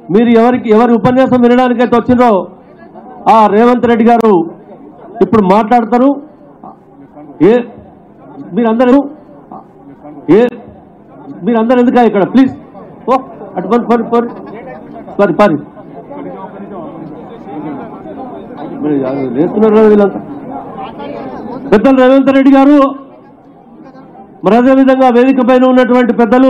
మీరు ఎవరికి ఎవరి ఉపన్యాసం వినడానికైతే వచ్చిందో ఆ రేవంత్ రెడ్డి గారు ఇప్పుడు మాట్లాడతారు ఏ మీరందరూ ఏ మీరందరూ ఎందుక ఇక్కడ ప్లీజ్ ఓ అటు పని పని పని పని పని మీరు వేస్తున్నారు కదా వీళ్ళంతా పెద్దలు రేవంత్ రెడ్డి గారు మరి అదేవిధంగా వేదిక పైన ఉన్నటువంటి పెద్దలు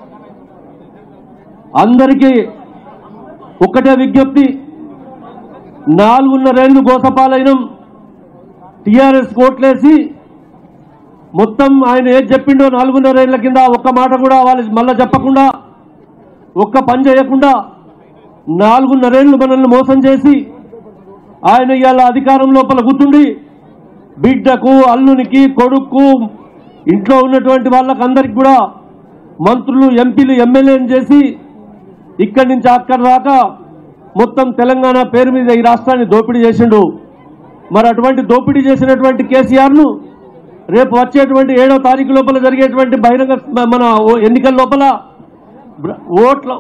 అందరికీ ఒక్కటే విజ్ఞప్తి నాలుగున్నరేళ్లు గోసపాలైనం టిఆర్ఎస్ కోట్లేసి మొత్తం ఆయన ఏది చెప్పిండో నాలుగున్నరేళ్ల కింద ఒక్క మాట కూడా వాళ్ళు మళ్ళా చెప్పకుండా ఒక్క పని చేయకుండా నాలుగున్నరేళ్లు మనల్ని మోసం చేసి ఆయన ఇవాళ అధికారం లోపల కూర్చుండి బిడ్డకు అల్లునికి కొడుకు ఇంట్లో ఉన్నటువంటి వాళ్ళకి అందరికి కూడా మంత్రులు ఎంపీలు ఎమ్మెల్యేని చేసి ఇక్కడి నుంచి అక్కడి దాకా మొత్తం తెలంగాణ పేరు మీద ఈ రాష్ట్రాన్ని దోపిడీ చేసిండు మరి అటువంటి దోపిడీ చేసినటువంటి కేసీఆర్ను రేపు వచ్చేటువంటి ఏడో తారీఖు లోపల జరిగేటువంటి బహిరంగ మన ఓ- ఎన్నికల లోపల బ్ర- ఓట్ల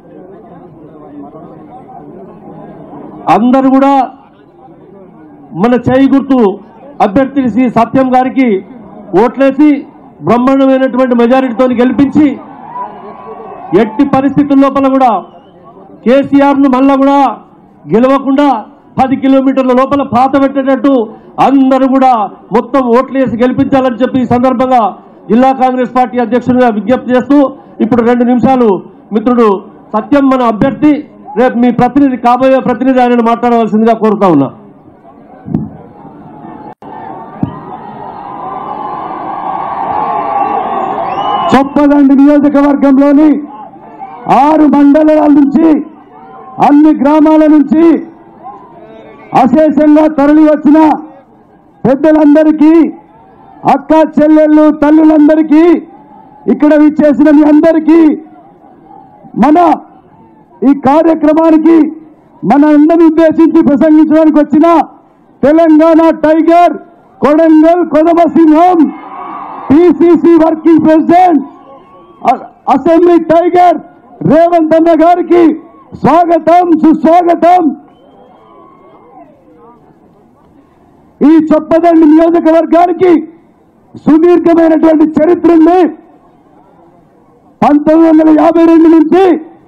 అందరూ కూడా మన చేయి గుర్తు అభ్యర్థి శ్రీ సత్యం గారికి ఓట్లేసి బ్రహ్మాండమైనటువంటి మెజారిటీతో గెలిపించి ఎట్టి పరిస్థితుల లోపల కూడా కేసీఆర్ ను మళ్ళా కూడా గెలవకుండా పది కిలోమీటర్ల లోపల పాత పెట్టేటట్టు అందరూ కూడా మొత్తం ఓట్లేసి గెలిపించాలని చెప్పి ఈ సందర్భంగా జిల్లా కాంగ్రెస్ పార్టీ అధ్యక్షుడిగా విజ్ఞప్తి చేస్తూ ఇప్పుడు రెండు నిమిషాలు మిత్రుడు సత్యం మన అభ్యర్థి రేపు మీ ప్రతినిధి కాబోయే ప్రతినిధి ఆయనను మాట్లాడవలసిందిగా కోరుతా ఉన్నా చొప్పదండి నియోజకవర్గంలోని ఆరు మండలాల నుంచి అన్ని గ్రామాల నుంచి అశేషంగా తరలి వచ్చిన పెద్దలందరికీ అక్క చెల్లెళ్ళు తల్లులందరికీ ఇక్కడ విచ్చేసిన మీ అందరికీ మన ఈ కార్యక్రమానికి మన అందరిని ఉద్దేశించి ప్రసంగించడానికి వచ్చిన తెలంగాణ టైగర్ కొడంగల్ కొదమ సింహం పిసిసి వర్కింగ్ ప్రెసిడెంట్ అ- అసెంబ్లీ టైగర్ రేవంత్ అన్న గారికి స్వాగతం సుస్వాగతం ఈ చొప్పదండి నియోజకవర్గానికి సుదీర్ఘమైనటువంటి చరిత్ర ఉంది పంతొమ్మిది వందల యాభై రెండు నుంచి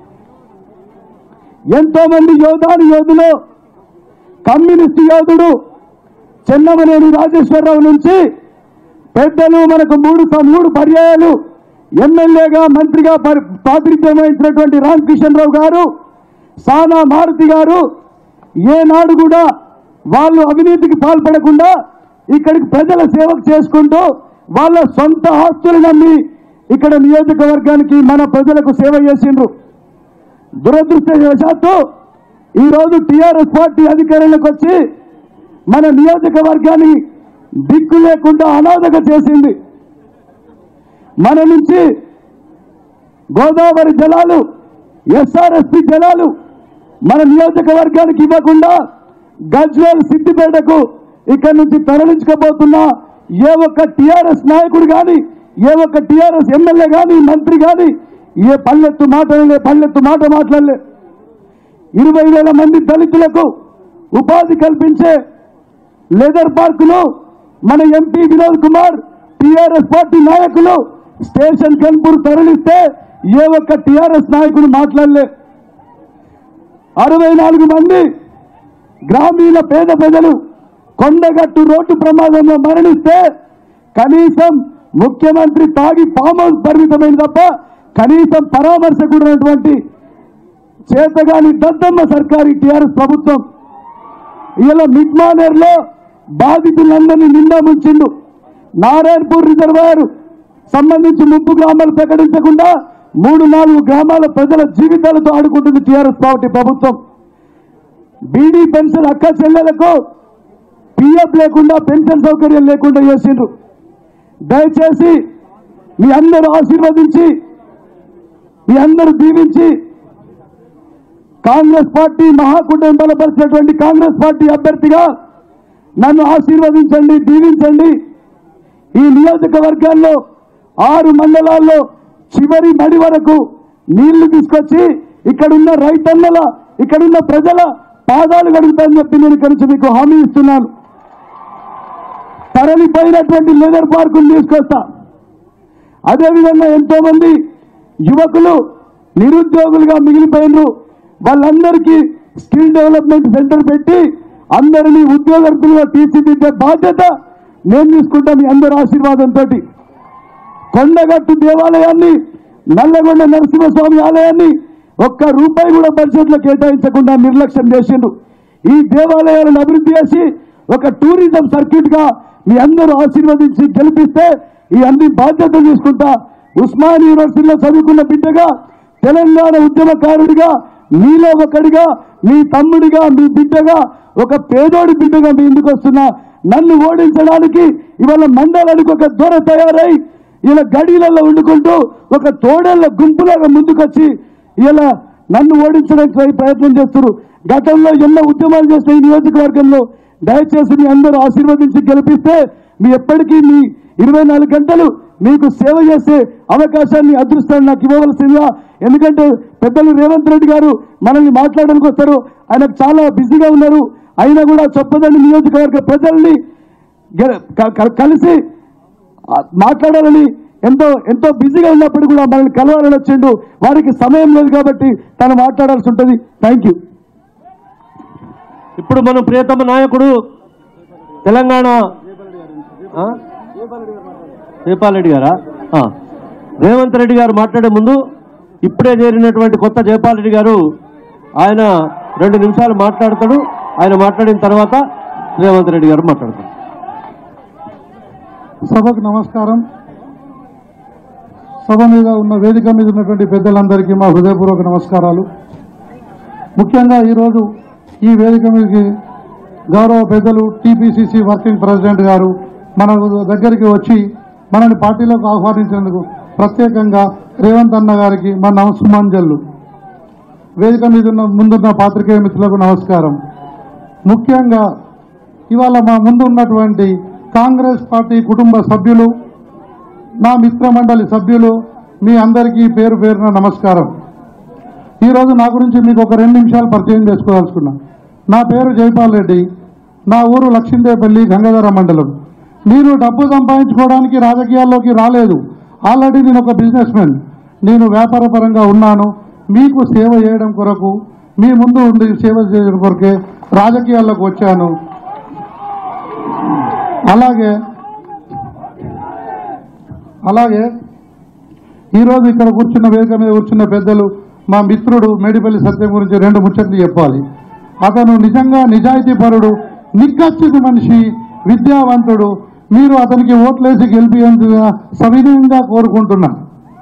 ఎంతో మంది యోధాను యోధులు కమ్యూనిస్ట్ యోధుడు చెన్నమనేని రాజేశ్వరరావు నుంచి పెద్దలు మనకు మూడు మూడు పర్యాయాలు ఎమ్మెల్యేగా మంత్రిగా పరి- ప్రాతినిధ్యం వహించినటువంటి రామకిషన్ రావు గారు సానా మారుతి గారు ఏనాడు కూడా వాళ్ళు అవినీతికి పాల్పడకుండా ఇక్కడికి ప్రజల సేవకు చేసుకుంటూ వాళ్ళ సొంత ఆస్తులు నమ్మి ఇక్కడ నియోజకవర్గానికి మన ప్రజలకు సేవ చేసిండ్రు దురదృష్టవశాత్తు ఈరోజు టీఆర్ఎస్ పార్టీ అధికారంలోకి వచ్చి మన నియోజకవర్గాన్ని దిక్కు లేకుండా అనాథగా చేసింది మన నుంచి గోదావరి జలాలు ఎస్ఆర్ఎస్పి జలాలు మన నియోజకవర్గానికి ఇవ్వకుండా గజ్వేల్ సిద్దిపేటకు ఇక్కడ నుంచి తరలించకపోతున్న ఏ ఒక్క టిఆర్ఎస్ నాయకుడు కానీ ఏ ఒక్క టిఆర్ఎస్ ఎమ్మెల్యే కానీ మంత్రి కానీ ఏ పల్లెత్తు మాటలే పల్లెత్తు మాట మాట్లాడలే ఇరవై వేల మంది దళితులకు ఉపాధి కల్పించే లెదర్ పార్కులు మన MP Vinod Kumar TRS party నాయకులు స్టేషన్ కన్పూర్ తరలిస్తే ఏ ఒక్క టిఆర్ఎస్ నాయకుడు మాట్లాడలే అరవై నాలుగు మంది గ్రామీణ పేద ప్రజలు కొండగట్టు రోడ్డు ప్రమాదంలో మరణిస్తే కనీసం ముఖ్యమంత్రి తాగి ఫామ్ హౌస్ పరిమితమైంది తప్ప కనీసం పరామర్శ కూడా ఉన్నటువంటి చేతగాని దద్దమ్మ సర్కారీ టిఆర్ఎస్ ప్రభుత్వం ఇలా మిడ్మానేర్లో బాధితులందరినీ నిండా ముంచిండు నారాయణపూర్ రిజర్వాయర్ సంబంధించి ముప్పు గ్రామాలు ప్రకటించకుండా మూడు నాలుగు గ్రామాల ప్రజల జీవితాలతో ఆడుకుంటుంది టీఆర్ఎస్ పార్టీ ప్రభుత్వం బీడీ పెన్షన్ అక్క చెల్లెలకు పిఎఫ్ లేకుండా పెన్షన్ సౌకర్యం లేకుండా చేసిండ్రు దయచేసి మీ అందరూ ఆశీర్వదించి మీ అందరూ దీవించి కాంగ్రెస్ పార్టీ మహాకూటమి బలపరిచినటువంటి కాంగ్రెస్ పార్టీ అభ్యర్థిగా నన్ను ఆశీర్వదించండి దీవించండి ఈ నియోజకవర్గాల్లో ఆరు మండలాల్లో చివరి మడి వరకు నీళ్లు తీసుకొచ్చి ఇక్కడున్న రైతన్నల ఇక్కడున్న ప్రజల పాదాలు కడుగుతానని చెప్పి నేను ఇక్కడి నుంచి మీకు హామీ ఇస్తున్నాను తరలిపోయినటువంటి లేదర్ పార్కును తీసుకొస్తా అదేవిధంగా ఎంతో మంది యువకులు నిరుద్యోగులుగా మిగిలిపోయినరు వాళ్ళందరికీ స్కిల్ డెవలప్మెంట్ సెంటర్ పెట్టి అందరినీ ఉద్యోగస్తులుగా తీర్చిదిద్దే బాధ్యత నేను తీసుకుంటా మీ అందరి ఆశీర్వాదంతో కొండగట్టు దేవాలయాన్ని నల్లగొండ నరసింహస్వామి ఆలయాన్ని ఒక్క రూపాయి కూడా బడ్జెట్లో కేటాయించకుండా నిర్లక్ష్యం చేసిండ్రు ఈ దేవాలయాలను అభివృద్ధి చేసి ఒక టూరిజం సర్క్యూట్ గా మీ అందరూ ఆశీర్వదించి గెలిపిస్తే ఈ అన్ని బాధ్యతలు తీసుకుంటా ఉస్మాన్ యూనివర్సిటీలో చదువుకున్న బిడ్డగా తెలంగాణ ఉద్యమకారుడిగా మీలో ఒకడిగా మీ తమ్ముడిగా మీ బిడ్డగా ఒక పేదోడి బిడ్డగా మీ ఇందుకు వస్తున్నా నన్ను ఓడించడానికి ఇవాళ మండలానికి ఒక దొర తయారై ఇలా గడిలలో వండుకుంటూ ఒక తోడేళ్ల గుంపులాగా ముందుకొచ్చి ఇలా నన్ను ఓడించడానికి ప్రయ- ప్రయత్నం చేస్తున్నారు గతంలో ఎన్నో ఉద్యమాలు చేసిన ఈ నియోజకవర్గంలో దయచేసి మీ అందరూ ఆశీర్వదించి గెలిపిస్తే మీ ఎప్పటికీ మీ ఇరవై నాలుగు గంటలు మీకు సేవ చేసే అవకాశాన్ని అదృష్టాన్ని నాకు ఇవ్వవలసిందిగా ఎందుకంటే పెద్దలు రేవంత్ రెడ్డి గారు మనల్ని మాట్లాడడానికి వస్తారు ఆయనకు చాలా బిజీగా ఉన్నారు అయినా కూడా చొప్పదండి నియోజకవర్గ ప్రజల్ని గె- క- క- కలిసి ఆ, మాట్లాడాలని ఎంతో ఎంతో బిజీగా ఉన్నప్పుడు కూడా మనల్ని కలవాలని వచ్చిండు వారికి సమయం లేదు కాబట్టి తను మాట్లాడాల్సి ఉంటుంది థ్యాంక్ యూ ఇప్పుడు మన ప్రియతమ నాయకుడు తెలంగాణ ఆ? జైపాల్ రెడ్డి గారా ఆ. రేవంత్ రెడ్డి గారు మాట్లాడే ముందు ఇప్పుడే చేరినటువంటి కొత్త జైపాల్ రెడ్డి గారు ఆయన రెండు నిమిషాలు మాట్లాడతాడు ఆయన మాట్లాడిన తర్వాత రేవంత్ రెడ్డి గారు మాట్లాడతారు సభకు నమస్కారం సభ మీద ఉన్న వేదిక మీద ఉన్నటువంటి పెద్దలందరికీ మా హృదయపూర్వక నమస్కారాలు ముఖ్యంగా ఈరోజు ఈ వేదిక మీదకి గౌరవ పెద్దలు టీపీసీసీ వర్కింగ్ ప్రెసిడెంట్ గారు మన దగ్గరికి వచ్చి మనని పార్టీలోకి ఆహ్వానించినందుకు ప్రత్యేకంగా రేవంత్ అన్న గారికి మా నమస్సుమాంజల్లు వేదిక మీద ఉన్న ముందున్న పాత్రికేయ మిత్రులకు నమస్కారం ముఖ్యంగా ఇవాళ మా ముందు ఉన్నటువంటి కాంగ్రెస్ పార్టీ కుటుంబ సభ్యులు నా మిత్రమండలి సభ్యులు మీ అందరికీ పేరు పేరున నమస్కారం ఈరోజు నా గురించి మీకు ఒక రెండు నిమిషాలు పరిచయం చేసుకోదలుచుకున్నా నా పేరు జైపాల్ రెడ్డి నా ఊరు లక్ష్మీదేపల్లి గంగాధర మండలం నేను డబ్బు సంపాదించుకోవడానికి రాజకీయాల్లోకి రాలేదు ఆల్రెడీ నేను ఒక బిజినెస్ మ్యాన్ నేను వ్యాపార పరంగా ఉన్నాను మీకు సేవ చేయడం కొరకు మీ ముందు ఉండి సేవ చేయడం కొరకే రాజకీయాల్లోకి వచ్చాను అలాగే అలాగే ఈరోజు ఇక్కడ కూర్చున్న వేదిక మీద కూర్చున్న పెద్దలు మా మిత్రుడు మేడిపల్లి సత్యం గురించి రెండు ముచ్చట్లు చెప్పాలి అతను నిజంగా నిజాయితీపరుడు నిక్కచ్చిత మనిషి విద్యావంతుడు మీరు అతనికి ఓట్లేసి గెలిపినందుగా సవినయంగా కోరుకుంటున్నా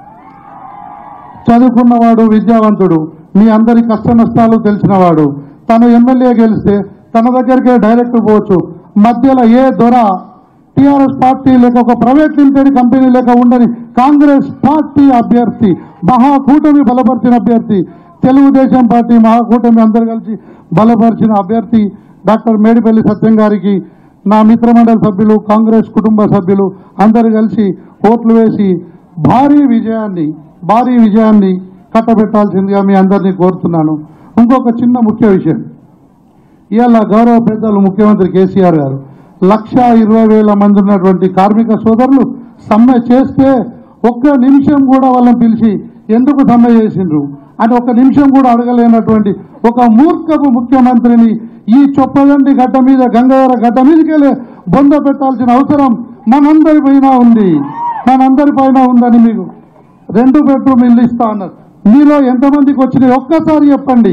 చదువుకున్నవాడు విద్యావంతుడు మీ అందరి కష్ట నష్టాలు తెలిసినవాడు తను ఎమ్మెల్యే గెలిస్తే తన దగ్గరికే డైరెక్ట్ పోవచ్చు మధ్యలో ఏ దొర టిఆర్ఎస్ పార్టీ లేక ఒక ప్రైవేట్ లిమిటెడ్ కంపెనీ లేక ఉండని కాంగ్రెస్ పార్టీ అభ్యర్థి మహాకూటమి బలపరిచిన అభ్యర్థి తెలుగుదేశం పార్టీ మహాకూటమి అందరు కలిసి బలపరిచిన అభ్యర్థి డాక్టర్ మేడిపల్లి సత్యం గారికి నా మిత్రమండలి సభ్యులు కాంగ్రెస్ కుటుంబ సభ్యులు అందరు కలిసి ఓట్లు వేసి భారీ విజయాన్ని భారీ విజయాన్ని కట్టబెట్టాల్సిందిగా మీ అందరినీ కోరుతున్నాను ఇంకొక చిన్న ముఖ్య విషయం ఇవాళ గౌరవ పెద్దలు ముఖ్యమంత్రి కేసీఆర్ గారు లక్ష ఇరవై వేల మంది ఉన్నటువంటి కార్మిక సోదరులు సమ్మె చేస్తే ఒక్క నిమిషం కూడా వాళ్ళని పిలిచి ఎందుకు సమ్మె చేసిండ్రు అని ఒక నిమిషం కూడా అడగలేనటువంటి ఒక మూర్ఖపు ముఖ్యమంత్రిని ఈ చొప్పదండి గడ్డ మీద గంగాధర గడ్డ మీదకెళ్ళి బొంద పెట్టాల్సిన అవసరం మనందరి పైన ఉంది మనందరి పైన ఉందని మీకు రెండు బెడ్రూమ్ ఇల్లు ఇస్తా అన్నారు మీలో ఎంతమందికి వచ్చినాయి ఒక్కసారి చెప్పండి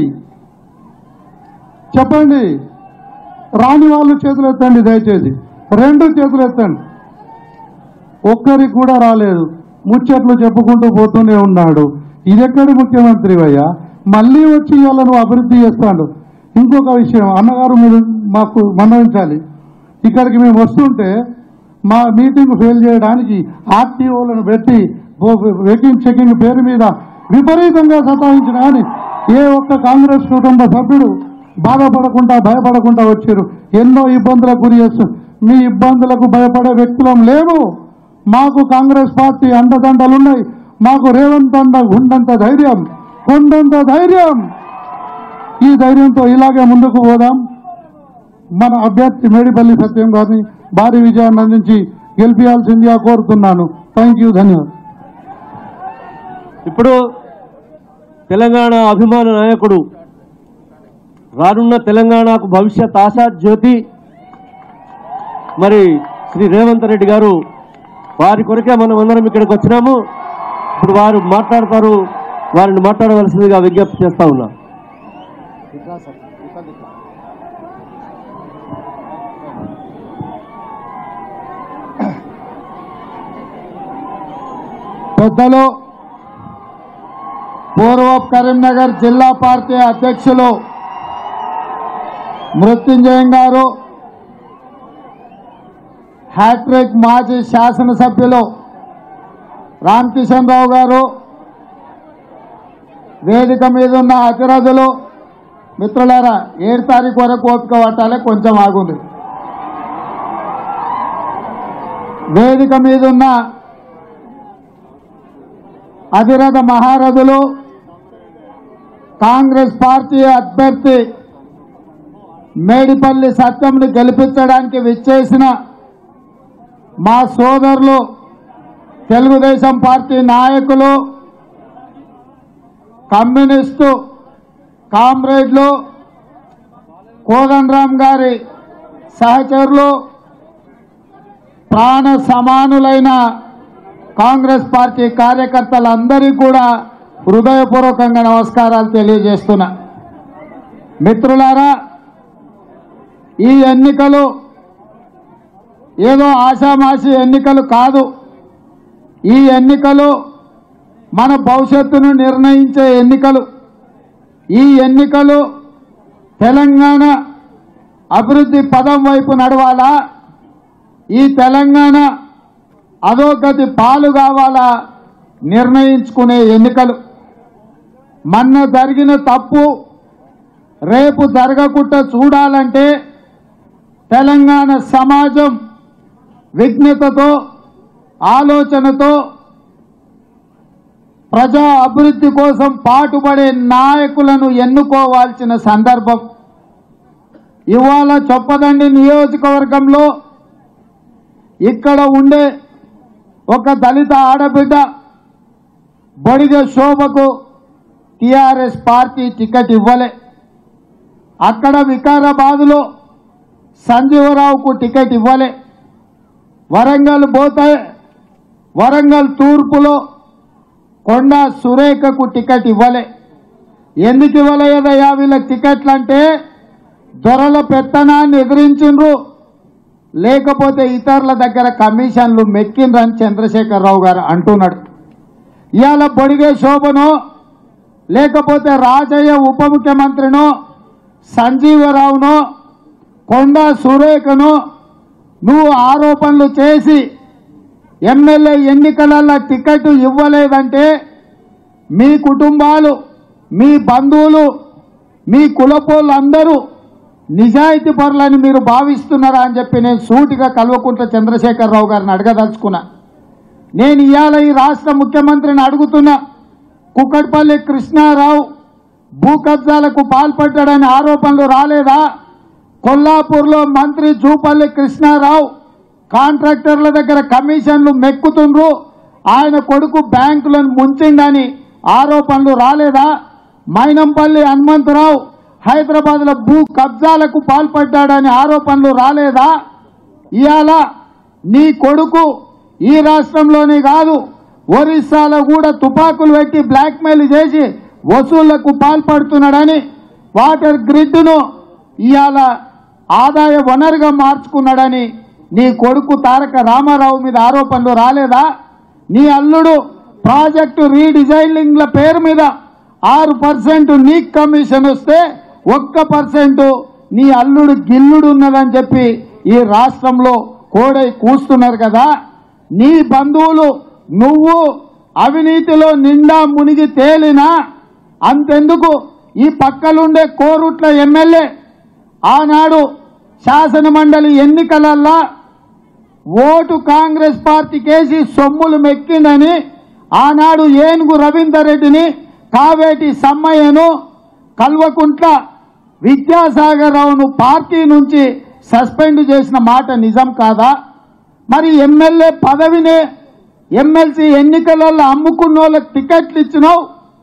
చెప్పండి రాని వాళ్ళు చేతులు ఎత్తండి దయచేసి రెండు చేతులు ఎత్తండి ఒక్కరికి కూడా రాలేదు ముచ్చట్లు చెప్పుకుంటూ పోతూనే ఉన్నాడు ఇదెక్కడి ముఖ్యమంత్రి అయ్యా మళ్ళీ వచ్చి ఇవాళ నువ్వు అభివృద్ధి చేస్తాడు ఇంకొక విషయం అన్నగారు మీరు మాకు మన్నవించాలి ఇక్కడికి మేము వస్తుంటే మా మీటింగ్ ఫెయిల్ చేయడానికి ఆర్టీఓలను పెట్టి వెకింగ్ చెకింగ్ పేరు మీద విపరీతంగా సతాయించిన కానీ ఏ ఒక్క కాంగ్రెస్ కుటుంబ సభ్యుడు బాధపడకుండా భయపడకుండా వచ్చారు ఎన్నో ఇబ్బందులకు గురి చేస్తారు మీ ఇబ్బందులకు భయపడే వ్యక్తులం లేవు మాకు కాంగ్రెస్ పార్టీ అండదండలున్నాయి మాకు రేవంత్ అండ ఉండంత ధైర్యం కొండంత ధైర్యం ఈ ధైర్యంతో ఇలాగే ముందుకు పోదాం మన అభ్యర్థి మేడిపల్లి సత్యం గారిని భారీ విజయాన్ని అందించి గెలిపించాల్సిందిగా కోరుతున్నాను థ్యాంక్ యూ ధన్యవాదాలు ఇప్పుడు తెలంగాణ అభిమాన నాయకుడు రానున్న తెలంగాణకు భవిష్యత్ ఆశా జ్యోతి మరి శ్రీ రేవంత్ రెడ్డి గారు వారి కొరకే మనం అందరం ఇక్కడికి వచ్చినాము ఇప్పుడు వారు మాట్లాడతారు వారిని మాట్లాడవలసిందిగా విజ్ఞప్తి చేస్తా ఉన్నా పెద్దలు పూర్వ కరీంనగర్ జిల్లా పార్టీ అధ్యక్షులు మృత్యుంజయం గారు హ్యాట్రిక్ మాజీ శాసనసభ్యులు రామకిషన్ రావు గారు వేదిక మీద ఉన్న అతిరథులు మిత్రులారా ఏడు తారీఖు వరకు ఓపిక పట్టాలి కొంచెం ఆగుంది వేదిక మీద ఉన్న అధిరథ మహారథులు కాంగ్రెస్ పార్టీ అభ్యర్థి మేడిపల్లి సత్యంను గెలిపించడానికి విచ్చేసిన మా సోదరులు తెలుగుదేశం పార్టీ నాయకులు కమ్యూనిస్టు కామ్రేడ్లు కోదండరామ్ గారి సహచరులు ప్రాణ సమానులైన కాంగ్రెస్ పార్టీ కార్యకర్తలందరికీ కూడా హృదయపూర్వకంగా నమస్కారాలు తెలియజేస్తున్నా మిత్రులారా ఈ ఎన్నికలు ఏదో ఆషామాషి ఎన్నికలు కాదు ఈ ఎన్నికలు మన భవిష్యత్తును నిర్ణయించే ఎన్నికలు ఈ ఎన్నికలు తెలంగాణ అభివృద్ధి పదం వైపు నడవాలా ఈ తెలంగాణ అధోగతి పాలు కావాలా నిర్ణయించుకునే ఎన్నికలు మొన్న జరిగిన తప్పు రేపు జరగకుండా చూడాలంటే తెలంగాణ సమాజం విఘ్నతతో ఆలోచనతో ప్రజా అభివృద్ధి కోసం పాటుపడే నాయకులను ఎన్నుకోవాల్సిన సందర్భం ఇవాళ చొప్పదండి నియోజకవర్గంలో ఇక్కడ ఉండే ఒక దళిత ఆడబిడ్డ బొడిగ శోభకు టిఆర్ఎస్ పార్టీ టికెట్ ఇవ్వలే అక్కడ వికారాబాదులో సంజీవరావుకు టికెట్ ఇవ్వలే వరంగల్ పోతే వరంగల్ తూర్పులో కొండ సురేఖకు టికెట్ ఇవ్వలే ఎందుకు ఇవ్వలేదయ్యా వీళ్ళకి టికెట్లు అంటే దొరల పెత్తనాన్ని ఎదిరించిండ్రు లేకపోతే ఇతరుల దగ్గర కమిషన్లు మెక్కిండ్రని చంద్రశేఖరరావు గారు అంటున్నాడు ఇవాళ బొడిగే శోభనో లేకపోతే రాజయ్య ఉప ముఖ్యమంత్రినో సంజీవరావునో కొండ సురేఖను నువ్వు ఆరోపణలు చేసి ఎమ్మెల్యే ఎన్నికలలో టికెట్ ఇవ్వలేదంటే మీ కుటుంబాలు మీ బంధువులు మీ కులపోళ్ళందరూ నిజాయితీ పరులని మీరు భావిస్తున్నారా అని చెప్పి నేను సూటిగా కల్వకుంట్ల చంద్రశేఖరరావు గారిని అడగదలుచుకున్నా నేను ఇవాళ ఈ రాష్ట్ర ముఖ్యమంత్రిని అడుగుతున్నా కుక్కట్పల్లి కృష్ణారావు భూ కబ్జాలకు పాల్పడ్డాడని ఆరోపణలు రాలేదా కొల్లాపూర్లో మంత్రి జూపల్లి కృష్ణారావు కాంట్రాక్టర్ల దగ్గర కమిషన్లు మెక్కుతుండ్రు ఆయన కొడుకు బ్యాంకులను ముంచిండని ఆరోపణలు రాలేదా మైనంపల్లి హనుమంతరావు హైదరాబాద్ లో భూ కబ్జాలకు పాల్పడ్డాడని ఆరోపణలు రాలేదా ఇవాళ నీ కొడుకు ఈ రాష్ట్రంలోనే కాదు ఒరిస్సాలో కూడా తుపాకులు పెట్టి బ్లాక్మెయిల్ చేసి వసూళ్లకు పాల్పడుతున్నాడని వాటర్ గ్రిడ్ను ఇవాళ ఆదాయ వనరుగా మార్చుకున్నాడని నీ కొడుకు తారక రామారావు మీద ఆరోపణలు రాలేదా నీ అల్లుడు ప్రాజెక్టు రీడిజైనింగ్ల పేరు మీద ఆరు పర్సెంట్ నీక్ కమిషన్ వస్తే ఒక్క పర్సెంట్ నీ అల్లుడు గిల్లుడు ఉన్నదని చెప్పి ఈ రాష్ట్రంలో కోడై కూస్తున్నారు కదా నీ బంధువులు నువ్వు అవినీతిలో నిండా మునిగి తేలినా అంతెందుకు ఈ పక్కలుండే కోరుట్ల ఎమ్మెల్యే ఆనాడు శాసన మండలి ఎన్నికలల్లా ఓటు కాంగ్రెస్ పార్టీకేసి సొమ్ములు మెక్కిందని ఆనాడు ఏనుగు రవీందర్ రెడ్డిని కావేటి సమ్మయ్యను కల్వకుంట్ల విద్యాసాగర్ రావును పార్టీ నుంచి సస్పెండ్ చేసిన మాట నిజం కాదా మరి ఎమ్మెల్యే పదవిని ఎమ్మెల్సీ ఎన్నికలలో అమ్ముకున్న వాళ్ళకి టికెట్లు ఇచ్చినావు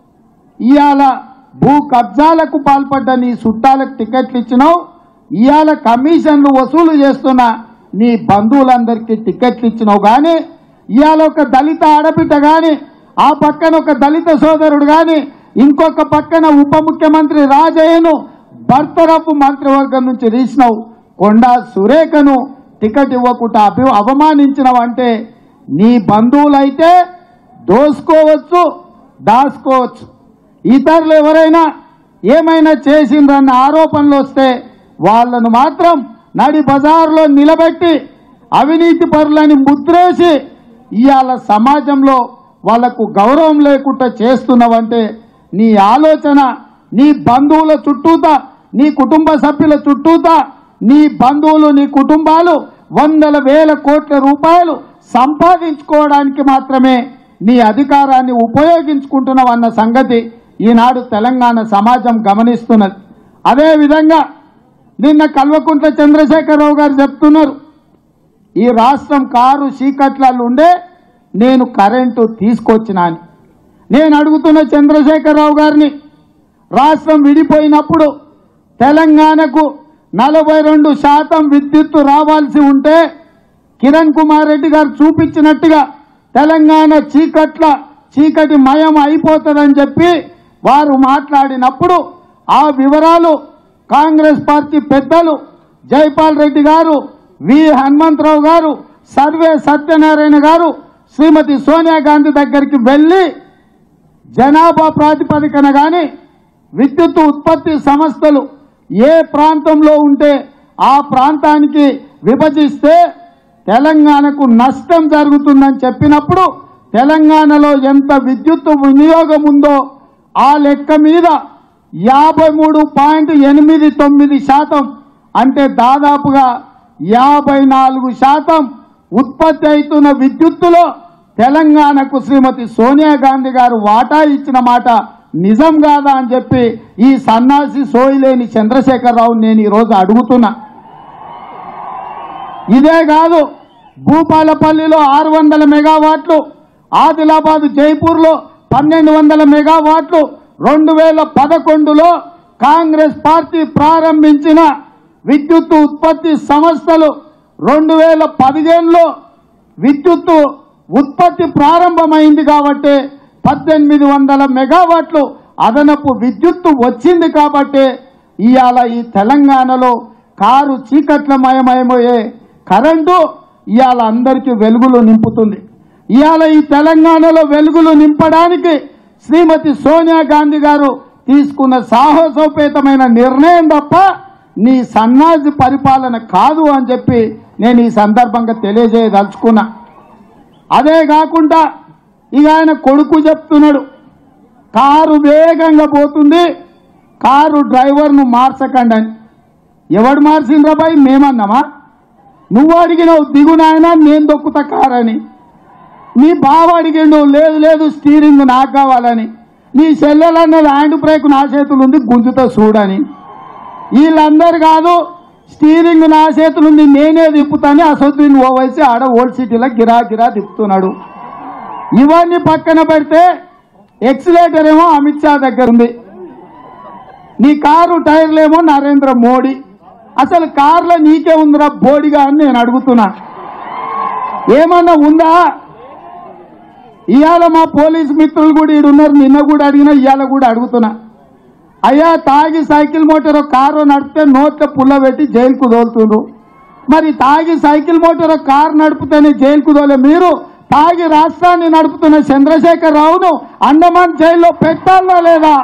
ఇవాళ భూ కబ్జాలకు పాల్పడ్డ నీ చుట్టాలకు టికెట్లు ఇచ్చినావు ఇవాళ కమిషన్లు వసూలు చేస్తున్న నీ బంధువులందరికీ టికెట్లు ఇచ్చినావు కానీ ఇవాళ ఒక దళిత ఆడబిడ్డ కానీ ఆ పక్కన ఒక దళిత సోదరుడు కానీ ఇంకొక పక్కన ఉప ముఖ్యమంత్రి రాజయ్యను బర్తరఫ్ మంత్రివర్గం నుంచి తీసినావు కొండా సురేఖను టికెట్ ఇవ్వకుండా అభి అవమానించినవంటే నీ బంధువులైతే దోసుకోవచ్చు దాచుకోవచ్చు ఇతరులు ఎవరైనా ఏమైనా చేసిండ్రన్న ఆరోపణలు వస్తే వాళ్ళను మాత్రం నడి బజార్లో నిలబెట్టి అవినీతి పరులని ముద్రేసి ఇవాళ సమాజంలో వాళ్లకు గౌరవం లేకుండా చేస్తున్నావంటే నీ ఆలోచన నీ బంధువుల చుట్టూతా నీ కుటుంబ సభ్యుల చుట్టూతా నీ బంధువులు నీ కుటుంబాలు వందల వేల కోట్ల రూపాయలు సంపాదించుకోవడానికి మాత్రమే నీ అధికారాన్ని ఉపయోగించుకుంటున్నావన్న సంగతి ఈనాడు తెలంగాణ సమాజం గమనిస్తున్నది అదేవిధంగా నిన్న కల్వకుంట్ల చంద్రశేఖరరావు గారు చెప్తున్నారు ఈ రాష్ట్రం కారు చీకట్లలో ఉండే నేను కరెంటు తీసుకొచ్చినా అని నేను అడుగుతున్న చంద్రశేఖరరావు గారిని రాష్ట్రం విడిపోయినప్పుడు తెలంగాణకు నలభై రెండు శాతం విద్యుత్తు రావాల్సి ఉంటే కిరణ్ కుమార్ రెడ్డి గారు చూపించినట్టుగా తెలంగాణ చీకట్ల చీకటి మయం అయిపోతుందని చెప్పి వారు మాట్లాడినప్పుడు ఆ వివరాలు కాంగ్రెస్ పార్టీ పెద్దలు జైపాల్ రెడ్డి గారు వి హనుమంతరావు గారు సర్వే సత్యనారాయణ గారు శ్రీమతి సోనియా గాంధీ దగ్గరికి వెళ్ళి జనాభా ప్రాతిపదికన కానీ విద్యుత్ ఉత్పత్తి సంస్థలు ఏ ప్రాంతంలో ఉంటే ఆ ప్రాంతానికి విభజిస్తే తెలంగాణకు నష్టం జరుగుతుందని చెప్పినప్పుడు తెలంగాణలో ఎంత విద్యుత్ వినియోగం ఉందో ఆ లెక్క మీద యాభై మూడు పాయింట్ ఎనిమిది తొమ్మిది శాతం అంటే దాదాపుగా యాభై నాలుగు శాతం ఉత్పత్తి అవుతున్న విద్యుత్తులో తెలంగాణకు శ్రీమతి సోనియా గాంధీ గారు వాటా ఇచ్చిన మాట నిజం కాదా అని చెప్పి ఈ సన్నాసి సోయిలేని చంద్రశేఖరరావు నేను ఈరోజు అడుగుతున్నా ఇదే కాదు భూపాలపల్లిలో ఆరు వందల మెగావాట్లు ఆదిలాబాద్ జైపూర్లో పన్నెండు వందల మెగావాట్లు రెండు వేల పదకొండులో కాంగ్రెస్ పార్టీ ప్రారంభించిన విద్యుత్ ఉత్పత్తి సంస్థలు రెండు వేల పదిహేనులో విద్యుత్తు ఉత్పత్తి ప్రారంభమైంది కాబట్టి పద్దెనిమిది వందల మెగావాట్లు అదనపు విద్యుత్తు వచ్చింది కాబట్టి ఇవాళ ఈ తెలంగాణలో కారు చీకట్లమయమయమయ్యే కరెంటు ఇవాళ అందరికీ వెలుగులు నింపుతుంది ఇవాళ ఈ తెలంగాణలో వెలుగులు నింపడానికి శ్రీమతి సోనియా గాంధీ గారు తీసుకున్న సాహసోపేతమైన నిర్ణయం తప్ప నీ సన్నాసి పరిపాలన కాదు అని చెప్పి నేను ఈ సందర్భంగా తెలియజేయదలుచుకున్నా అదే కాకుండా ఇక ఆయన కొడుకు చెప్తున్నాడు కారు వేగంగా పోతుంది కారు డ్రైవర్ను మార్చకండి అని ఎవడు మార్చిండ్రా బాయ్ మేమన్నామా నువ్వు అడిగినావు దిగు నాయనా నేను దొక్కుతా కారు అని నీ బావ అడిగిండు లేదు లేదు స్టీరింగ్ నాకు కావాలని నీ సెల్లెలన్నది హ్యాండ్ బ్రేక్ నా చేతులు ఉంది గుంజుతో చూడని వీళ్ళందరు కాదు స్టీరింగ్ నా చేతులు ఉంది నేనే తిప్పుతాను అసొద్దుని ఓవైసీ ఆడ ఓల్డ్ సిటీలో గిరా గిరా తిప్పుతున్నాడు ఇవన్నీ పక్కన పెడితే ఎక్సిలేటర్ ఏమో అమిత్ షా దగ్గర ఉంది నీ కారు టైర్లేమో నరేంద్ర మోడీ అసలు కార్లో నీకే ఉందిరా బోడిగా అని నేను అడుగుతున్నా ఏమన్నా ఉందా ఇవాళ మా పోలీస్ మిత్రులు కూడా ఈడు ఉన్నారు నిన్న కూడా అడిగినా ఇవాళ కూడా అడుగుతున్నా అయ్యా తాగి సైకిల్ మోటార్ కారు నడిపితే నోట్ల పుల్ల పెట్టి జైలుకు తోలుతుండ్రు మరి తాగి సైకిల్ మోటార్ కారు నడిపితేనే జైలుకు తోలే మీరు తాగి రాష్ట్రాన్ని నడుపుతున్న చంద్రశేఖర్ రావును అండమాన్ జైల్లో పెట్టాలా లేదా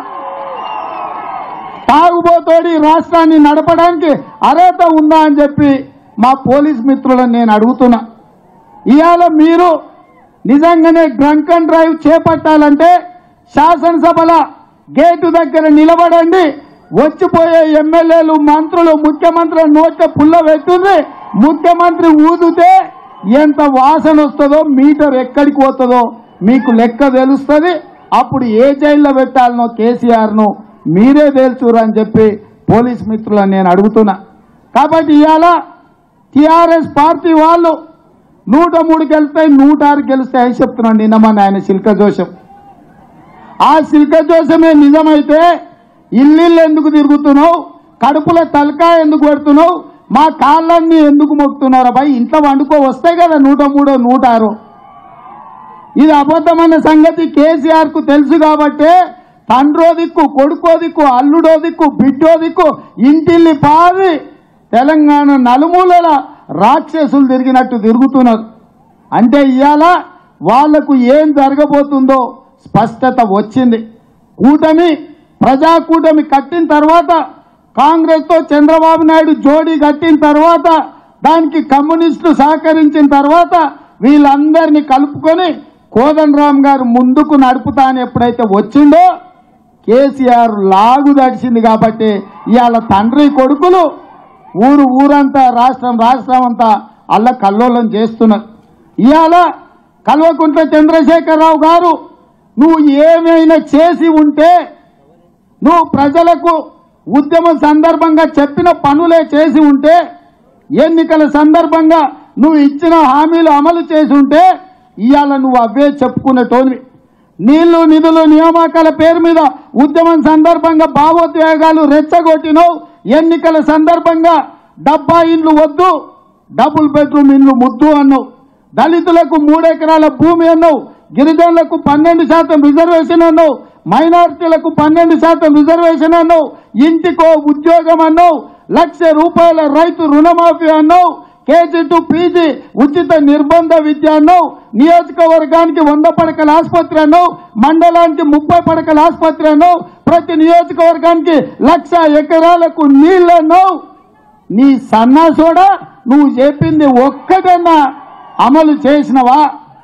తాగుబోతోడి రాష్ట్రాన్ని నడపడానికి అర్హత ఉందా అని చెప్పి మా పోలీస్ మిత్రులను నేను అడుగుతున్నా ఇవాళ మీరు నిజంగానే డ్రంక్ అండ్ డ్రైవ్ చేపట్టాలంటే శాసనసభల గేటు దగ్గర నిలబడండి వచ్చిపోయే ఎమ్మెల్యేలు మంత్రులు ముఖ్యమంత్రుల నోట్ల పుల్ల పెట్టుంది ముఖ్యమంత్రి ఊదితే ఎంత వాసన వస్తుందో మీటర్ ఎక్కడికి పోతుందో మీకు లెక్క తెలుస్తుంది అప్పుడు ఏ జైల్లో పెట్టాలనో కేసీఆర్ను మీరే తేల్చురు అని చెప్పి పోలీస్ మిత్రులను నేను అడుగుతున్నా కాబట్టి ఇవాళ టిఆర్ఎస్ పార్టీ వాళ్ళు నూట మూడు గెలుస్తాయి నూట ఆరు గెలుస్తాయి అని చెప్తున్నాడు నిన్న మన ఆయన శిల్క జోషం ఆ శిల్క జోషమే నిజమైతే ఇల్లు ఎందుకు తిరుగుతున్నావు కడుపులో తలకాయ ఎందుకు పెడుతున్నావు మా కాళ్ళన్నీ ఎందుకు మొక్కుతున్నారా భయ్ ఇంట్లో వండుకో వస్తాయి కదా నూట మూడో నూట ఆరు ఇది అబద్ధమైన సంగతి కేసీఆర్ కు తెలుసు కాబట్టే తండ్రో దిక్కు కొడుకో దిక్కు అల్లుడో దిక్కు బిడ్డో దిక్కు ఇంటిల్లి పారి తెలంగాణ నలుమూలల రాక్షసులు తిరిగినట్టు తిరుగుతున్నారు అంటే ఇవాళ వాళ్లకు ఏం జరగబోతుందో స్పష్టత వచ్చింది కూటమి ప్రజా కూటమి కట్టిన తర్వాత కాంగ్రెస్ తో చంద్రబాబు నాయుడు జోడీ కట్టిన తర్వాత దానికి కమ్యూనిస్టులు సహకరించిన తర్వాత వీళ్ళందరినీ కలుపుకొని కోదండరామ్ గారు ముందుకు నడుపుతా అని ఎప్పుడైతే వచ్చిండో కేసీఆర్ లాగు దడిచింది కాబట్టి ఇవాళ తండ్రి కొడుకులు ఊరు ఊరంతా రాష్ట్రం రాష్ట్రం అంతా అల్ల కల్లోలం చేస్తున్నారు ఇవాళ కల్వకుంట్ల చంద్రశేఖరరావు గారు నువ్వు ఏమైనా చేసి ఉంటే నువ్వు ప్రజలకు ఉద్యమం సందర్భంగా చెప్పిన పనులే చేసి ఉంటే ఎన్నికల సందర్భంగా నువ్వు ఇచ్చిన హామీలు అమలు చేసి ఉంటే ఇవాళ నువ్వు అవే చెప్పుకునేటోనివి నీళ్లు నిధులు నియామకాల పేరు మీద ఉద్యమం సందర్భంగా భావోద్వేగాలు రెచ్చగొట్టినవు ఎన్నికల సందర్భంగా డబ్బా ఇండ్లు వద్దు డబుల్ బెడ్రూమ్ ఇండ్లు ముద్దు అన్నావు దళితులకు మూడెకరాల భూమి అన్నావు గిరిజనులకు పన్నెండు శాతం రిజర్వేషన్ అన్నావు మైనారిటీలకు పన్నెండు శాతం రిజర్వేషన్ అన్నావు ఇంటికో ఉద్యోగం అన్నావు లక్ష రూపాయల రైతు రుణమాఫీ అన్నావు కేజీ టు పీజీ ఉచిత నిర్బంధ విద్య అన్నావు నియోజకవర్గానికి వంద పడకల ఆసుపత్రి అన్నావు మండలానికి ముప్పై పడకల ఆసుపత్రి అన్నావు ప్రతి నియోజకవర్గానికి లక్ష ఎకరాలకు నీళ్ళు అన్నావు నీ సన్నాసోడా నువ్వు చెప్పింది ఒక్కటన్నా అమలు చేసినవా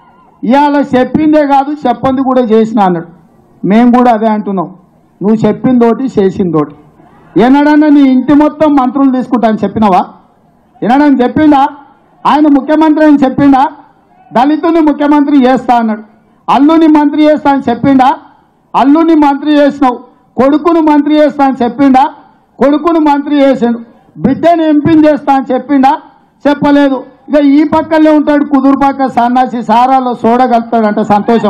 ఇవాళ చెప్పిందే కాదు చెప్పంది కూడా చేసిన అన్నాడు మేము కూడా అదే అంటున్నాం నువ్వు చెప్పిందోటి చేసిందోటి ఎన్నడన్నా నీ ఇంటి మొత్తం మంత్రులు తీసుకుంటా అని చెప్పినావా ఎన్నడని చెప్పిండా ఆయన ముఖ్యమంత్రి అని చెప్పిండా దళితుని ముఖ్యమంత్రి చేస్తా అన్నాడు అల్లుని మంత్రి చేస్తా అని చెప్పిండా అల్లుని మంత్రి చేసినావు కొడుకును మంత్రి చేస్తా అని చెప్పిండా కొడుకును మంత్రి చేసాడు బిడ్డని ఎంపిన్ చేస్తా అని చెప్పిండా చెప్పలేదు ఇక ఈ పక్కనే ఉంటాడు కుదురు పక్క సన్నాసి సారాలో చూడగలుగుతాడంట సంతోషం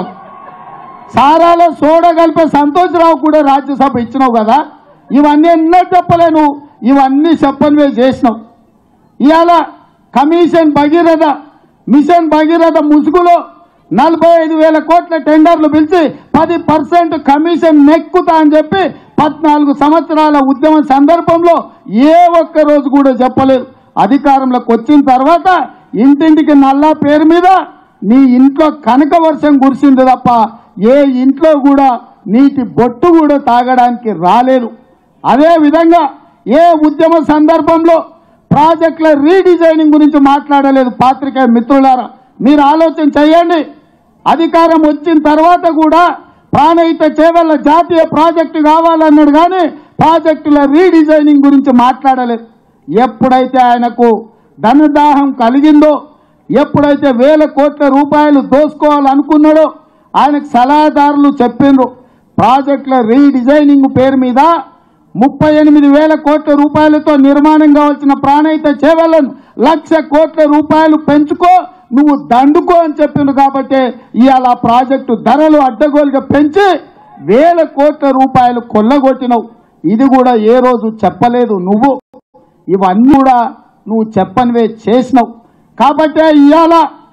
సారాలో సోడా కలిపే సంతోషరావు కూడా రాజ్యసభ ఇచ్చినావు కదా ఇవన్నీ ఎన్నో చెప్పలేను ఇవన్నీ చెప్పనివే చేసినావు ఇవాళ కమిషన్ భగీరథ మిషన్ భగీరథ ముసుగులో నలభై ఐదు వేల కోట్ల టెండర్లు పిలిచి పది పర్సెంట్ కమిషన్ నెక్కుతా అని చెప్పి పద్నాలుగు సంవత్సరాల ఉద్యమం సందర్భంలో ఏ ఒక్క రోజు కూడా చెప్పలేదు అధికారంలోకి వచ్చిన తర్వాత ఇంటింటికి నల్లా పేరు మీద నీ ఇంట్లో కనక వర్షం కురిసింది తప్ప ఏ ఇంట్లో కూడా నీటి బొట్టు కూడా తాగడానికి రాలేదు అదే విధంగా ఏ ఉద్యమ సందర్భంలో ప్రాజెక్టుల రీడిజైనింగ్ గురించి మాట్లాడలేదు పాత్రికేయ మిత్రులారా మీరు ఆలోచన చేయండి అధికారం వచ్చిన తర్వాత కూడా ప్రాణహిత చేవల్ల జాతీయ ప్రాజెక్టు కావాలన్నాడు కానీ ప్రాజెక్టుల రీడిజైనింగ్ గురించి మాట్లాడలేదు ఎప్పుడైతే ఆయనకు ధనదాహం కలిగిందో ఎప్పుడైతే వేల కోట్ల రూపాయలు దోసుకోవాలనుకున్నాడో ఆయనకు సలహాదారులు చెప్పిండ్రు ప్రాజెక్టుల రీడిజైనింగ్ పేరు మీద ముప్పై ఎనిమిది వేల కోట్ల రూపాయలతో నిర్మాణం కావాల్సిన ప్రాణహిత చేవలను లక్ష కోట్ల రూపాయలు పెంచుకో నువ్వు దండుకో అని చెప్పిండు కాబట్టి ఇవాళ ఆ ప్రాజెక్టు ధరలు అడ్డగోలుగా పెంచి వేల కోట్ల రూపాయలు కొల్లగొట్టినవు ఇది కూడా ఏ రోజు చెప్పలేదు నువ్వు ఇవన్నీ కూడా నువ్వు చెప్పనివే చేసినావు కాబట్టే ఇవాళ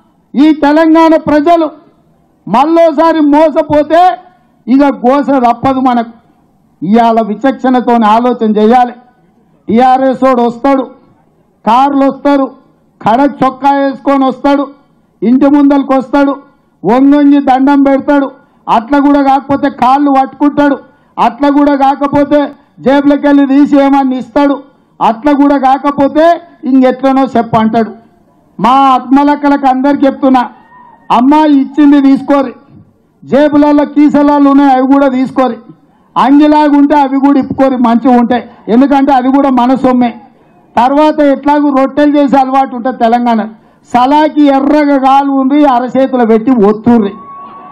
ఈ తెలంగాణ ప్రజలు మళ్ళోసారి మోసపోతే ఇక గోస తప్పదు మనకు ఇవాళ విచక్షణతో ఆలోచన చేయాలి టీఆర్ఎస్ వాడు వస్తాడు కార్లు వస్తారు కడక్ చొక్కా వేసుకొని వస్తాడు ఇంటి ముందరికి వస్తాడు వంగొంగి దండం పెడతాడు అట్లా కూడా కాకపోతే కాళ్ళు పట్టుకుంటాడు అట్లా కూడా కాకపోతే జేబులకి వెళ్ళి తీసి ఏమన్నా ఇస్తాడు అట్లా కూడా కాకపోతే ఇంకెట్లనో చెప్ప అంటాడు మా ఆత్మలక్కలకు అందరికి చెప్తున్నా అమ్మాయి ఇచ్చింది తీసుకోరి జేబులలో కీసలాలు ఉన్నాయి అవి కూడా తీసుకోరి అంగిలాగా ఉంటే అవి కూడా ఇప్పుకోరి మంచిగా ఉంటాయి ఎందుకంటే అది కూడా మన సొమ్మే తర్వాత ఎట్లాగూ రొట్టెలు చేసే అలవాటు ఉంటుంది తెలంగాణ సలాకి ఎర్రగా కాలు ఉంది అరచేతులు పెట్టి ఒత్తుర్రి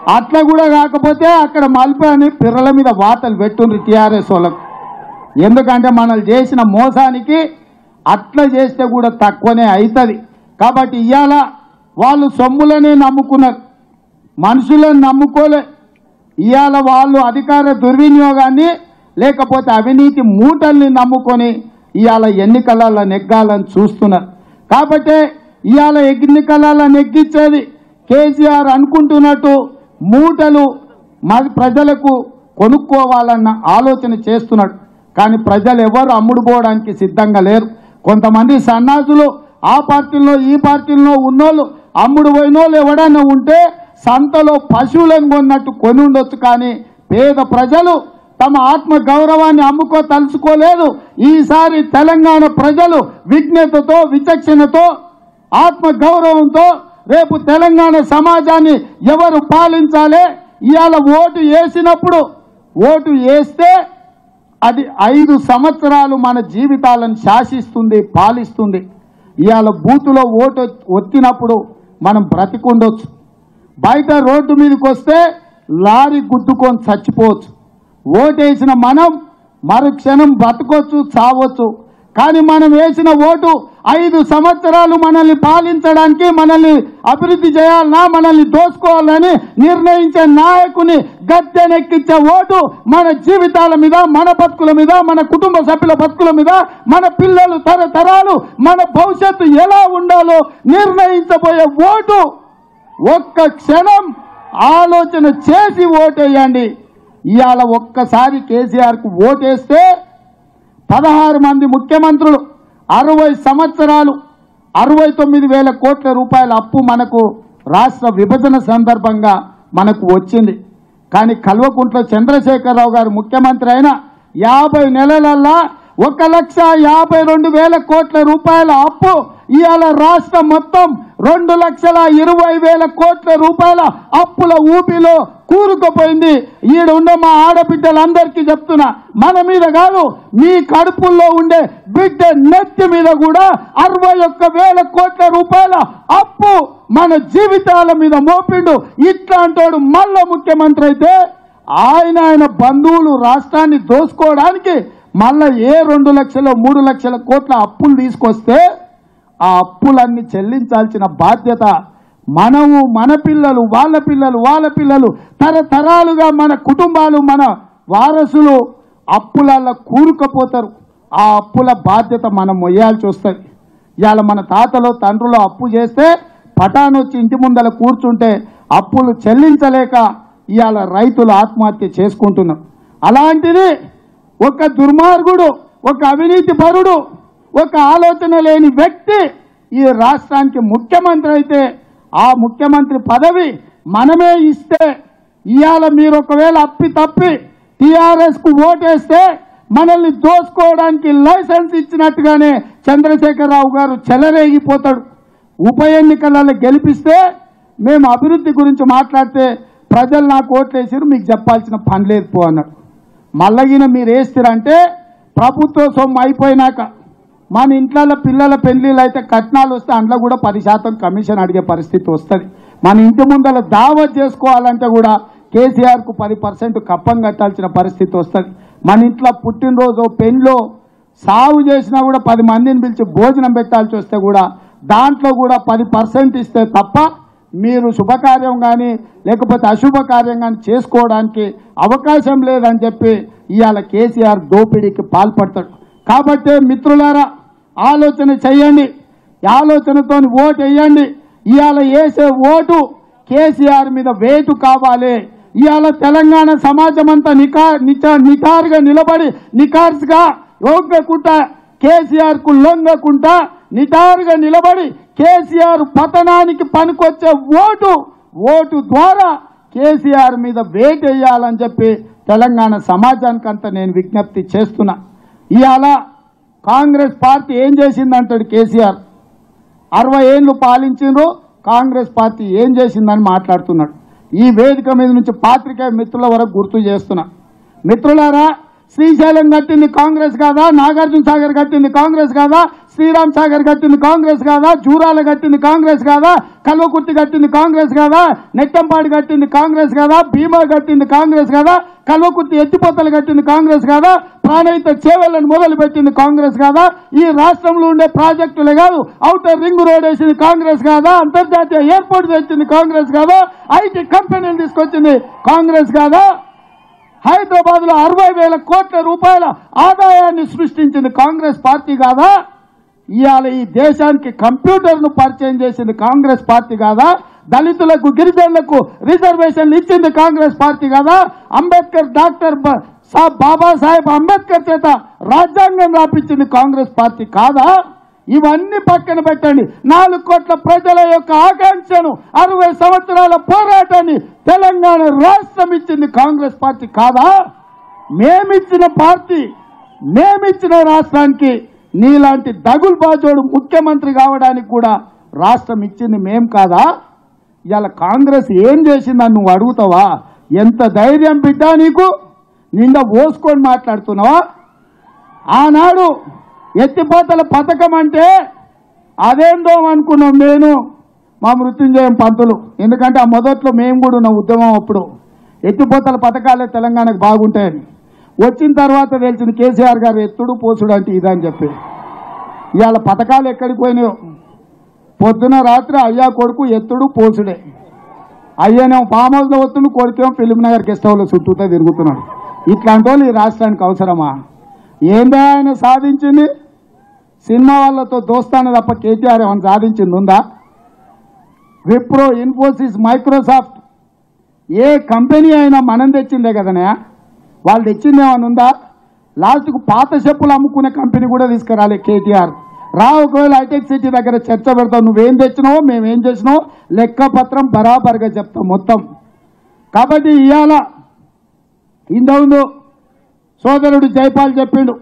అట్లా కూడా కాకపోతే అక్కడ మలిపి అని పిర్రల మీద వాతలు పెట్టుండ్రు టీఆర్ఎస్ వాళ్ళకు ఎందుకంటే మనల్ని చేసిన మోసానికి అట్లా చేస్తే కూడా తక్కువనే అవుతుంది కాబట్టి ఇవాళ వాళ్ళు సొమ్ములనే నమ్ముకున్నారు మనుషులను నమ్ముకోలే ఇవాళ వాళ్ళు అధికార దుర్వినియోగాన్ని లేకపోతే అవినీతి మూటల్ని నమ్ముకొని ఇవాళ ఎన్నికలలో నెగ్గాలని చూస్తున్నారు కాబట్టి ఇవాళ ఎన్నికలలో నెగ్గించేది కేసీఆర్ అనుకుంటున్నట్టు మూటలు మన ప్రజలకు కొనుక్కోవాలన్న ఆలోచన చేస్తున్నాడు కానీ ప్రజలు ఎవరు అమ్ముడు పోవడానికి సిద్ధంగా లేరు కొంతమంది సన్నాసులు ఆ పార్టీల్లో ఈ పార్టీల్లో ఉన్నోళ్ళు అమ్ముడు పోయినోళ్ళు ఎవడన్నా ఉంటే సంతలో పశువులను కొన్నట్టు కొని ఉండొచ్చు కానీ పేద ప్రజలు తమ ఆత్మ గౌరవాన్ని అమ్ముకో తలుచుకోలేదు ఈసారి తెలంగాణ ప్రజలు విజ్ఞతతో విచక్షణతో ఆత్మ గౌరవంతో రేపు తెలంగాణ సమాజాన్ని ఎవరు పాలించాలి ఇవాళ ఓటు వేసినప్పుడు ఓటు వేస్తే అది ఐదు సంవత్సరాలు మన జీవితాలను శాసిస్తుంది పాలిస్తుంది ఇవాళ బూతులో ఓటు ఒత్తినప్పుడు మనం బ్రతికుండొచ్చు బయట రోడ్డు మీదకి వస్తే లారీ గుద్దుకొని చచ్చిపోవచ్చు ఓటేసిన మనం మరుక్షణం బ్రతకొచ్చు చావచ్చు కానీ మనం వేసిన ఓటు ఐదు సంవత్సరాలు మనల్ని పాలించడానికి మనల్ని అభివృద్ధి చేయాలన్నా మనల్ని దోసుకోవాలని నిర్ణయించే నాయకుని గద్దెనెక్కించే ఓటు మన జీవితాల మీద మన బతుకుల మీద మన కుటుంబ సభ్యుల బతుకుల మీద మన పిల్లలు తరతరాలు మన భవిష్యత్తు ఎలా ఉండాలో నిర్ణయించబోయే ఓటు ఒక్క క్షణం ఆలోచన చేసి ఓటేయండి ఇవాళ ఒక్కసారి కేసీఆర్కు ఓటేస్తే పదహారు మంది ముఖ్యమంత్రులు అరవై సంవత్సరాలు అరవై తొమ్మిది వేల కోట్ల రూపాయల అప్పు మనకు రాష్ట్ర విభజన సందర్భంగా మనకు వచ్చింది కానీ కల్వకుంట్ల చంద్రశేఖరరావు గారు ముఖ్యమంత్రి అయిన యాభై నెలలల్లా ఒక లక్ష యాభై రెండు వేల కోట్ల రూపాయల అప్పు ఇవాళ రాష్ట్రం మొత్తం రెండు లక్షల ఇరవై వేల కోట్ల రూపాయల అప్పుల ఊపిలో కూరుకుపోయింది ఈడ ఉన్న మా ఆడబిడ్డలందరికీ చెప్తున్నా మన మీద కాదు మీ కడుపుల్లో ఉండే బిడ్డ నెత్తి మీద కూడా అరవై ఒక్క వేల కోట్ల రూపాయల అప్పు మన జీవితాల మీద మోపిండు ఇట్లాంటోడు మళ్ళా ముఖ్యమంత్రి అయితే ఆయన ఆయన బంధువులు రాష్ట్రాన్ని దోసుకోవడానికి మళ్ళా ఏ రెండు లక్షల మూడు లక్షల కోట్ల అప్పులు తీసుకొస్తే ఆ అప్పులన్నీ చెల్లించాల్సిన బాధ్యత మనము మన పిల్లలు వాళ్ళ పిల్లలు వాళ్ళ పిల్లలు తరతరాలుగా మన కుటుంబాలు మన వారసులు అప్పులలో కూరుకుపోతారు ఆ అప్పుల బాధ్యత మనం మొయ్యాల్సి వస్తుంది ఇవాళ మన తాతలో తండ్రులు అప్పు చేస్తే పటాన్ వచ్చి ఇంటి ముందర కూర్చుంటే అప్పులు చెల్లించలేక ఇవాళ రైతులు ఆత్మహత్య చేసుకుంటున్నారు అలాంటిది ఒక దుర్మార్గుడు ఒక అవినీతి పరుడు ఒక ఆలోచన లేని వ్యక్తి ఈ రాష్ట్రానికి ముఖ్యమంత్రి అయితే ఆ ముఖ్యమంత్రి పదవి మనమే ఇస్తే ఇవాళ మీరు ఒకవేళ అప్పి తప్పి టీఆర్ఎస్ కు ఓటేస్తే మనల్ని దోసుకోవడానికి లైసెన్స్ ఇచ్చినట్టుగానే చంద్రశేఖరరావు గారు చెలరేగిపోతాడు ఉప ఎన్నికలలో గెలిపిస్తే మేము అభివృద్ధి గురించి మాట్లాడితే ప్రజలు నాకు ఓట్లేసారు మీకు చెప్పాల్సిన పని లేదు పో అన్నాడు మల్లగిన మీరు వేస్తారంటే ప్రభుత్వ సొమ్ము అయిపోయినాక మన ఇంట్లో పిల్లల పెళ్లిళ్ళు అయితే కట్నాలు వస్తే అందులో కూడా పది శాతం కమిషన్ అడిగే పరిస్థితి వస్తుంది మన ఇంటి ముందర దావత్ చేసుకోవాలంటే కూడా కేసీఆర్కు పది పర్సెంట్ కప్పం కట్టాల్సిన పరిస్థితి వస్తుంది మన ఇంట్లో పుట్టినరోజు పెళ్ళో సాగు చేసినా కూడా పది మందిని పిలిచి భోజనం పెట్టాల్సి వస్తే కూడా దాంట్లో కూడా పది పర్సెంట్ ఇస్తే తప్ప మీరు శుభకార్యం కానీ లేకపోతే అశుభ కార్యం కానీ చేసుకోవడానికి అవకాశం లేదని చెప్పి ఇవాళ కేసీఆర్ దోపిడీకి పాల్పడతాడు కాబట్టి మిత్రులారా ఆలోచన చేయండి ఆలోచనతో ఓటు వేయండి ఇవాళ వేసే ఓటు కేసీఆర్ మీద వేటు కావాలి ఇవాళ తెలంగాణ సమాజం అంతా నికా నిచ- నిటారుగా నిలబడి నికార్స్గా యోగ్యకుంటా కేసీఆర్ కు లొంగకుండా నిటారుగా నిలబడి కేసీఆర్ పతనానికి పనికొచ్చే ఓటు ఓటు ద్వారా కేసీఆర్ మీద వేటేయాలని చెప్పి తెలంగాణ సమాజానికంతా నేను విజ్ఞప్తి చేస్తున్నా ఇవాళ కాంగ్రెస్ పార్టీ ఏం చేసిందంటాడు కేసీఆర్ అరవై ఏళ్ళు పాలించిండ్రు కాంగ్రెస్ పార్టీ ఏం చేసిందని మాట్లాడుతున్నాడు ఈ వేదిక మీద నుంచి పాత్రికేయ మిత్రుల వరకు గుర్తు చేస్తున్నా మిత్రులారా శ్రీశైలం కట్టింది కాంగ్రెస్ కాదా నాగార్జున సాగర్ కట్టింది కాంగ్రెస్ కాదా శ్రీరామ్ సాగర్ కట్టింది కాంగ్రెస్ కాదా జూరాల కట్టింది కాంగ్రెస్ కాదా కల్వకుర్తి కట్టింది కాంగ్రెస్ కాదా నెట్టంపాడు కట్టింది కాంగ్రెస్ కాదా భీమా కట్టింది కాంగ్రెస్ కాదా కల్వకుర్తి ఎత్తిపోతలు కట్టింది కాంగ్రెస్ కాదా ప్రాణహిత చేవలను మొదలు పెట్టింది కాంగ్రెస్ కాదా ఈ రాష్ట్రంలో ఉండే ప్రాజెక్టులే కాదు ఔటర్ రింగ్ రోడ్ వేసింది కాంగ్రెస్ కాదా అంతర్జాతీయ ఎయిర్పోర్ట్ తెచ్చింది కాంగ్రెస్ కాదా ఐటీ కంపెనీలు తీసుకొచ్చింది కాంగ్రెస్ కాదా హైదరాబాద్ లో అరవై వేల కోట్ల రూపాయల ఆదాయాన్ని సృష్టించింది కాంగ్రెస్ పార్టీ కాదా ఇవాళ ఈ దేశానికి కంప్యూటర్ ను పరిచయం చేసింది కాంగ్రెస్ పార్టీ కాదా దళితులకు గిరిజనులకు రిజర్వేషన్లు ఇచ్చింది కాంగ్రెస్ పార్టీ కాదా అంబేద్కర్ డాక్టర్ బ- సా- బాబాసాహెబ్ అంబేద్కర్ చేత రాజ్యాంగం రాపించింది కాంగ్రెస్ పార్టీ కాదా ఇవన్నీ పక్కన పెట్టండి నాలుగు కోట్ల ప్రజల యొక్క ఆకాంక్షను అరవై సంవత్సరాల పోరాటాన్ని తెలంగాణ రాష్ట్రం ఇచ్చింది కాంగ్రెస్ పార్టీ కాదా మేమిచ్చిన పార్టీ మేమిచ్చిన రాష్ట్రానికి నీలాంటి దగులు బాజోడు ముఖ్యమంత్రి కావడానికి కూడా రాష్ట్రం ఇచ్చింది మేం కాదా ఇవాళ కాంగ్రెస్ ఏం చేసిందని నువ్వు అడుగుతావా ఎంత ధైర్యం బిడ్డా నీకు నిండా పోసుకొని మాట్లాడుతున్నావా ఆనాడు ఎత్తిపోతల పథకం అంటే అదేందో అనుకున్నాం నేను మా మృత్యుంజయం పంతులు ఎందుకంటే ఆ మొదట్లో మేము కూడా ఉన్న ఉద్యమం అప్పుడు ఎత్తిపోతల పథకాలే తెలంగాణకు బాగుంటాయని వచ్చిన తర్వాత తెలిసిన కేసీఆర్ గారు ఎత్తుడు పోసుడు అంటే ఇదని చెప్పి ఇవాళ పథకాలు ఎక్కడికి పోయినాయో పొద్దున రాత్రి అయ్యా కొడుకు ఎత్తుడు పోసుడే అయ్యనేమో ఫామ్ హౌస్లో వస్తుండు కొడుకేమో ఫిలిం నగర్ గెస్ట్ హౌస్లో చుట్టూతో తిరుగుతున్నాడు ఇట్లాంటి వాళ్ళు ఈ రాష్ట్రానికి అవసరమా ఏందా ఆయన సాధించింది సినిమా వాళ్ళతో దోస్తాన తప్ప కేటీఆర్ ఏమైనా సాధించింది ఉందా విప్రో ఇన్ఫోసిస్ మైక్రోసాఫ్ట్ ఏ కంపెనీ అయినా మనం తెచ్చిందే కదనే వాళ్ళు తెచ్చింది ఏమైనా ఉందా లాస్ట్కు పాత చెప్పులు అమ్ముకునే కంపెనీ కూడా తీసుకురాలే కేటీఆర్ రా ఒకవేళ హైటెక్ సిటీ దగ్గర చర్చ పెడతావు నువ్వేం తెచ్చినావో మేమేం చేసినావో లెక్క పత్రం బరాబర్గా చెప్తాం మొత్తం కాబట్టి ఇవాళ ఇంతకుముందు సోదరుడు జైపాల్ చెప్పిండు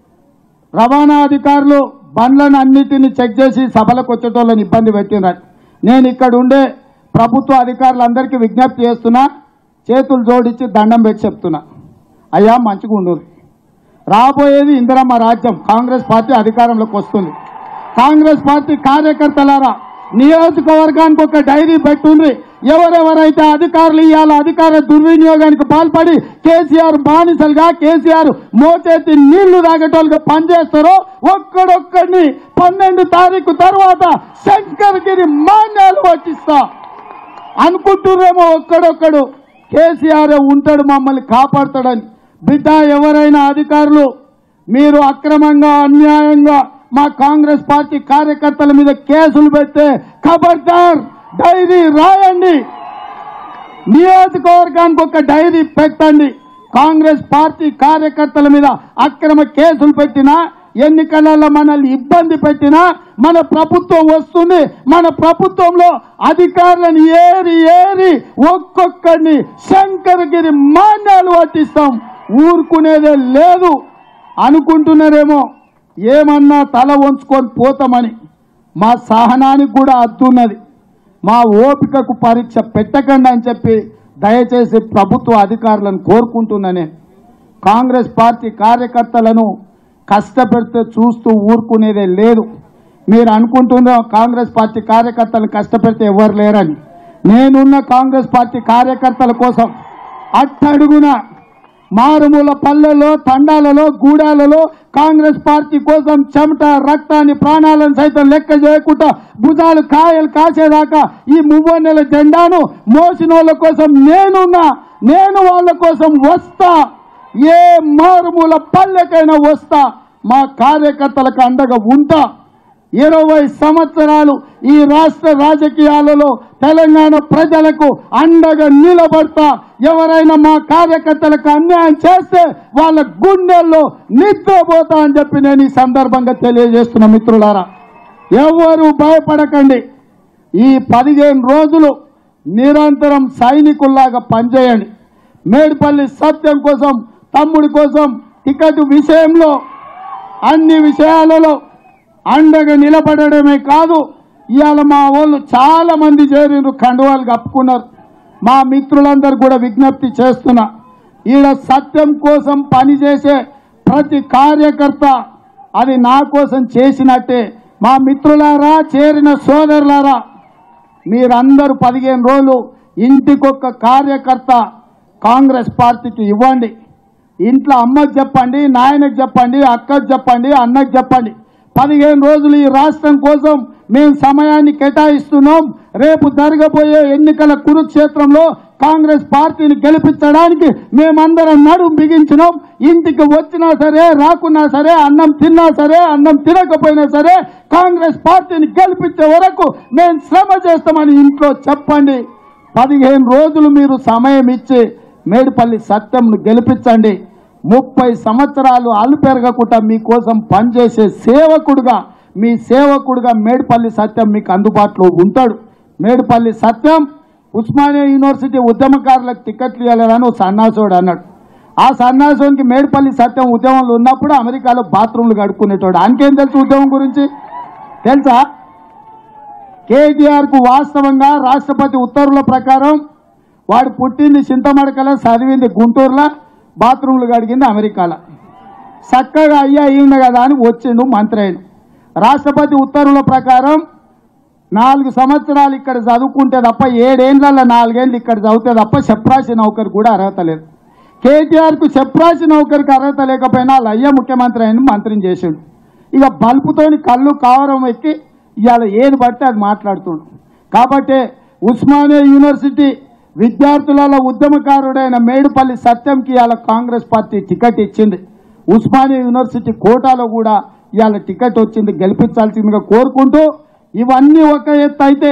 రవాణా అధికారులు బండ్లను అన్నిటిని చెక్ చేసి సభలకు వచ్చేటోళ్ళని ఇబ్బంది పెట్టినారు నేను ఇక్కడ ఉండే ప్రభుత్వ అధికారులందరికీ విజ్ఞప్తి చేస్తున్నా చేతులు జోడించి దండం పెట్టి చెప్తున్నా అయ్యా మంచిగా ఉండదు రాబోయేది ఇందిరమ్మ రాజ్యం కాంగ్రెస్ పార్టీ అధికారంలోకి వస్తుంది కాంగ్రెస్ పార్టీ కార్యకర్తలారా నియోజకవర్గానికి ఒక డైరీ పెట్టుండ్రి ఎవరెవరైతే అధికారులు ఇవాళ అధికార దుర్వినియోగానికి పాల్పడి కేసీఆర్ బానిసలుగా కేసీఆర్ మోచేతి నీళ్లు తాగేటోళ్ళుగా పనిచేస్తారో ఒక్కడొక్కడిని పన్నెండు తారీఖు తర్వాత శంకర్గిరి మాన్యాలు పట్టిస్తా అనుకుంటున్నారేమో ఒక్కడొక్కడు కేసీఆర్ ఉంటాడు మమ్మల్ని కాపాడతాడని బిడ్డ ఎవరైనా అధికారులు మీరు అక్రమంగా అన్యాయంగా మా కాంగ్రెస్ పార్టీ కార్యకర్తల మీద కేసులు పెడితే ఖబర్దార్ డైరీ రాయండి నియోజకవర్గానికి ఒక డైరీ పెట్టండి కాంగ్రెస్ పార్టీ కార్యకర్తల మీద అక్రమ కేసులు పెట్టినా ఎన్నికలలో మనల్ని ఇబ్బంది పెట్టినా మన ప్రభుత్వం వస్తుంది మన ప్రభుత్వంలో అధికారులను ఏరి ఏరి ఒక్కొక్కరిని శంకరగిరి మాన్యాలు పట్టిస్తాం ఊరుకునేదే లేదు అనుకుంటున్నారేమో ఏమన్నా తల వంచుకొని పోతామని మా సహనానికి కూడా అద్దున్నది మా ఓపికకు పరీక్ష పెట్టకండి అని చెప్పి దయచేసి ప్రభుత్వ అధికారులను కోరుకుంటున్నానే కాంగ్రెస్ పార్టీ కార్యకర్తలను కష్టపెడితే చూస్తూ ఊరుకునేదే లేదు మీరు అనుకుంటున్న కాంగ్రెస్ పార్టీ కార్యకర్తలను కష్టపెడితే ఎవరు లేరని నేనున్న కాంగ్రెస్ పార్టీ కార్యకర్తల కోసం అట్టడుగున మారుమూల పల్లెల్లో తండాలలో గూడాలలో కాంగ్రెస్ పార్టీ కోసం చెమట రక్తాన్ని ప్రాణాలను సైతం లెక్క చేయకుండా భుజాలు కాయలు కాసేదాకా ఈ మువ్వన్నెల జెండాను మోసినోళ్ళ కోసం నేనున్నా నేను వాళ్ళ కోసం వస్తా ఏ మారుమూల పల్లెకైనా వస్తా మా కార్యకర్తలకు అండగా ఉంటా ఇరవై సంవత్సరాలు ఈ రాష్ట్ర రాజకీయాలలో తెలంగాణ ప్రజలకు అండగా నిలబడతా ఎవరైనా మా కార్యకర్తలకు అన్యాయం చేస్తే వాళ్ళ గుండెల్లో నిద్రపోతా అని చెప్పి నేను ఈ సందర్భంగా తెలియజేస్తున్న మిత్రులారా ఎవరు భయపడకండి ఈ పదిహేను రోజులు నిరంతరం సైనికుల్లాగా పనిచేయండి మేడిపల్లి సత్యం కోసం తమ్ముడి కోసం టికెట్ విషయంలో అన్ని విషయాలలో అండగా నిలబడడమే కాదు ఇవాళ మా వాళ్ళు చాలా మంది చేరిన కండువాలు కప్పుకున్నారు మా మిత్రులందరూ కూడా విజ్ఞప్తి చేస్తున్నా ఈడ సత్యం కోసం పనిచేసే ప్రతి కార్యకర్త అది నా కోసం చేసినట్టే మా మిత్రులారా చేరిన సోదరులారా మీరందరూ పదిహేను రోజులు ఇంటికొక కార్యకర్త కాంగ్రెస్ పార్టీకి ఇవ్వండి ఇంట్లో అమ్మకు చెప్పండి నాయనకు చెప్పండి అక్కకు చెప్పండి అన్నకు చెప్పండి పదిహేను రోజులు ఈ రాష్ట్రం కోసం మేము సమయాన్ని కేటాయిస్తున్నాం రేపు జరగబోయే ఎన్నికల కురుక్షేత్రంలో కాంగ్రెస్ పార్టీని గెలిపించడానికి మేమందరం నడుం బిగించినాం ఇంటికి వచ్చినా సరే రాకున్నా సరే అన్నం తిన్నా సరే అన్నం తినకపోయినా సరే కాంగ్రెస్ పార్టీని గెలిపించే వరకు మేము శ్రమ చేస్తామని ఇంట్లో చెప్పండి పదిహేను రోజులు మీరు సమయం ఇచ్చి మేడిపల్లి సత్యంను గెలిపించండి ముప్పై సంవత్సరాలు అలుపెరగకుండా మీకోసం పనిచేసే సేవకుడుగా మీ సేవకుడుగా మేడిపల్లి సత్యం మీకు అందుబాటులో ఉంటాడు మేడిపల్లి సత్యం ఉస్మానియా యూనివర్సిటీ ఉద్యమకారులకు టికెట్లు ఇవ్వలేదని ఓ సన్నాసోడు అన్నాడు ఆ సన్నాసోనికి మేడిపల్లి సత్యం ఉద్యమంలో ఉన్నప్పుడు అమెరికాలో బాత్రూమ్లు కడుక్కునేటోడు ఆయనకేం తెలుసు ఉద్యమం గురించి తెలుసా కేటీఆర్ కు వాస్తవంగా రాష్ట్రపతి ఉత్తర్వుల ప్రకారం వాడు పుట్టింది చింతమడకల చదివింది గుంటూరులో బాత్రూమ్లు కడిగింది అమెరికాలో చక్కగా అయ్యా ఈయన కదా అని వచ్చిండు మంత్రి అయిన రాష్ట్రపతి ఉత్తర్వుల ప్రకారం నాలుగు సంవత్సరాలు ఇక్కడ చదువుకుంటే తప్ప ఏడేళ్లలో నాలుగేళ్ళు ఇక్కడ చదివితే తప్ప చెప్రాసి నౌకరు కూడా అర్హత లేదు కేటీఆర్కు చెప్రాసి నౌకరికి అర్హత లేకపోయినా వాళ్ళ అయ్య ముఖ్యమంత్రి అయిన మంత్రిని చేసిండు ఇక బల్పుతోని కళ్ళు కావరం ఎక్కి ఇవాళ ఏది పడితే అది మాట్లాడుతుండు కాబట్టి ఉస్మానియా యూనివర్సిటీ విద్యార్థుల ఉద్యమకారుడైన మేడుపల్లి సత్యంకి ఇవాళ కాంగ్రెస్ పార్టీ టికెట్ ఇచ్చింది ఉస్మానియా యూనివర్సిటీ కోటాలో కూడా ఇవాళ టికెట్ వచ్చింది గెలిపించాల్సిందిగా కోరుకుంటూ ఇవన్నీ ఒక ఎత్తు అయితే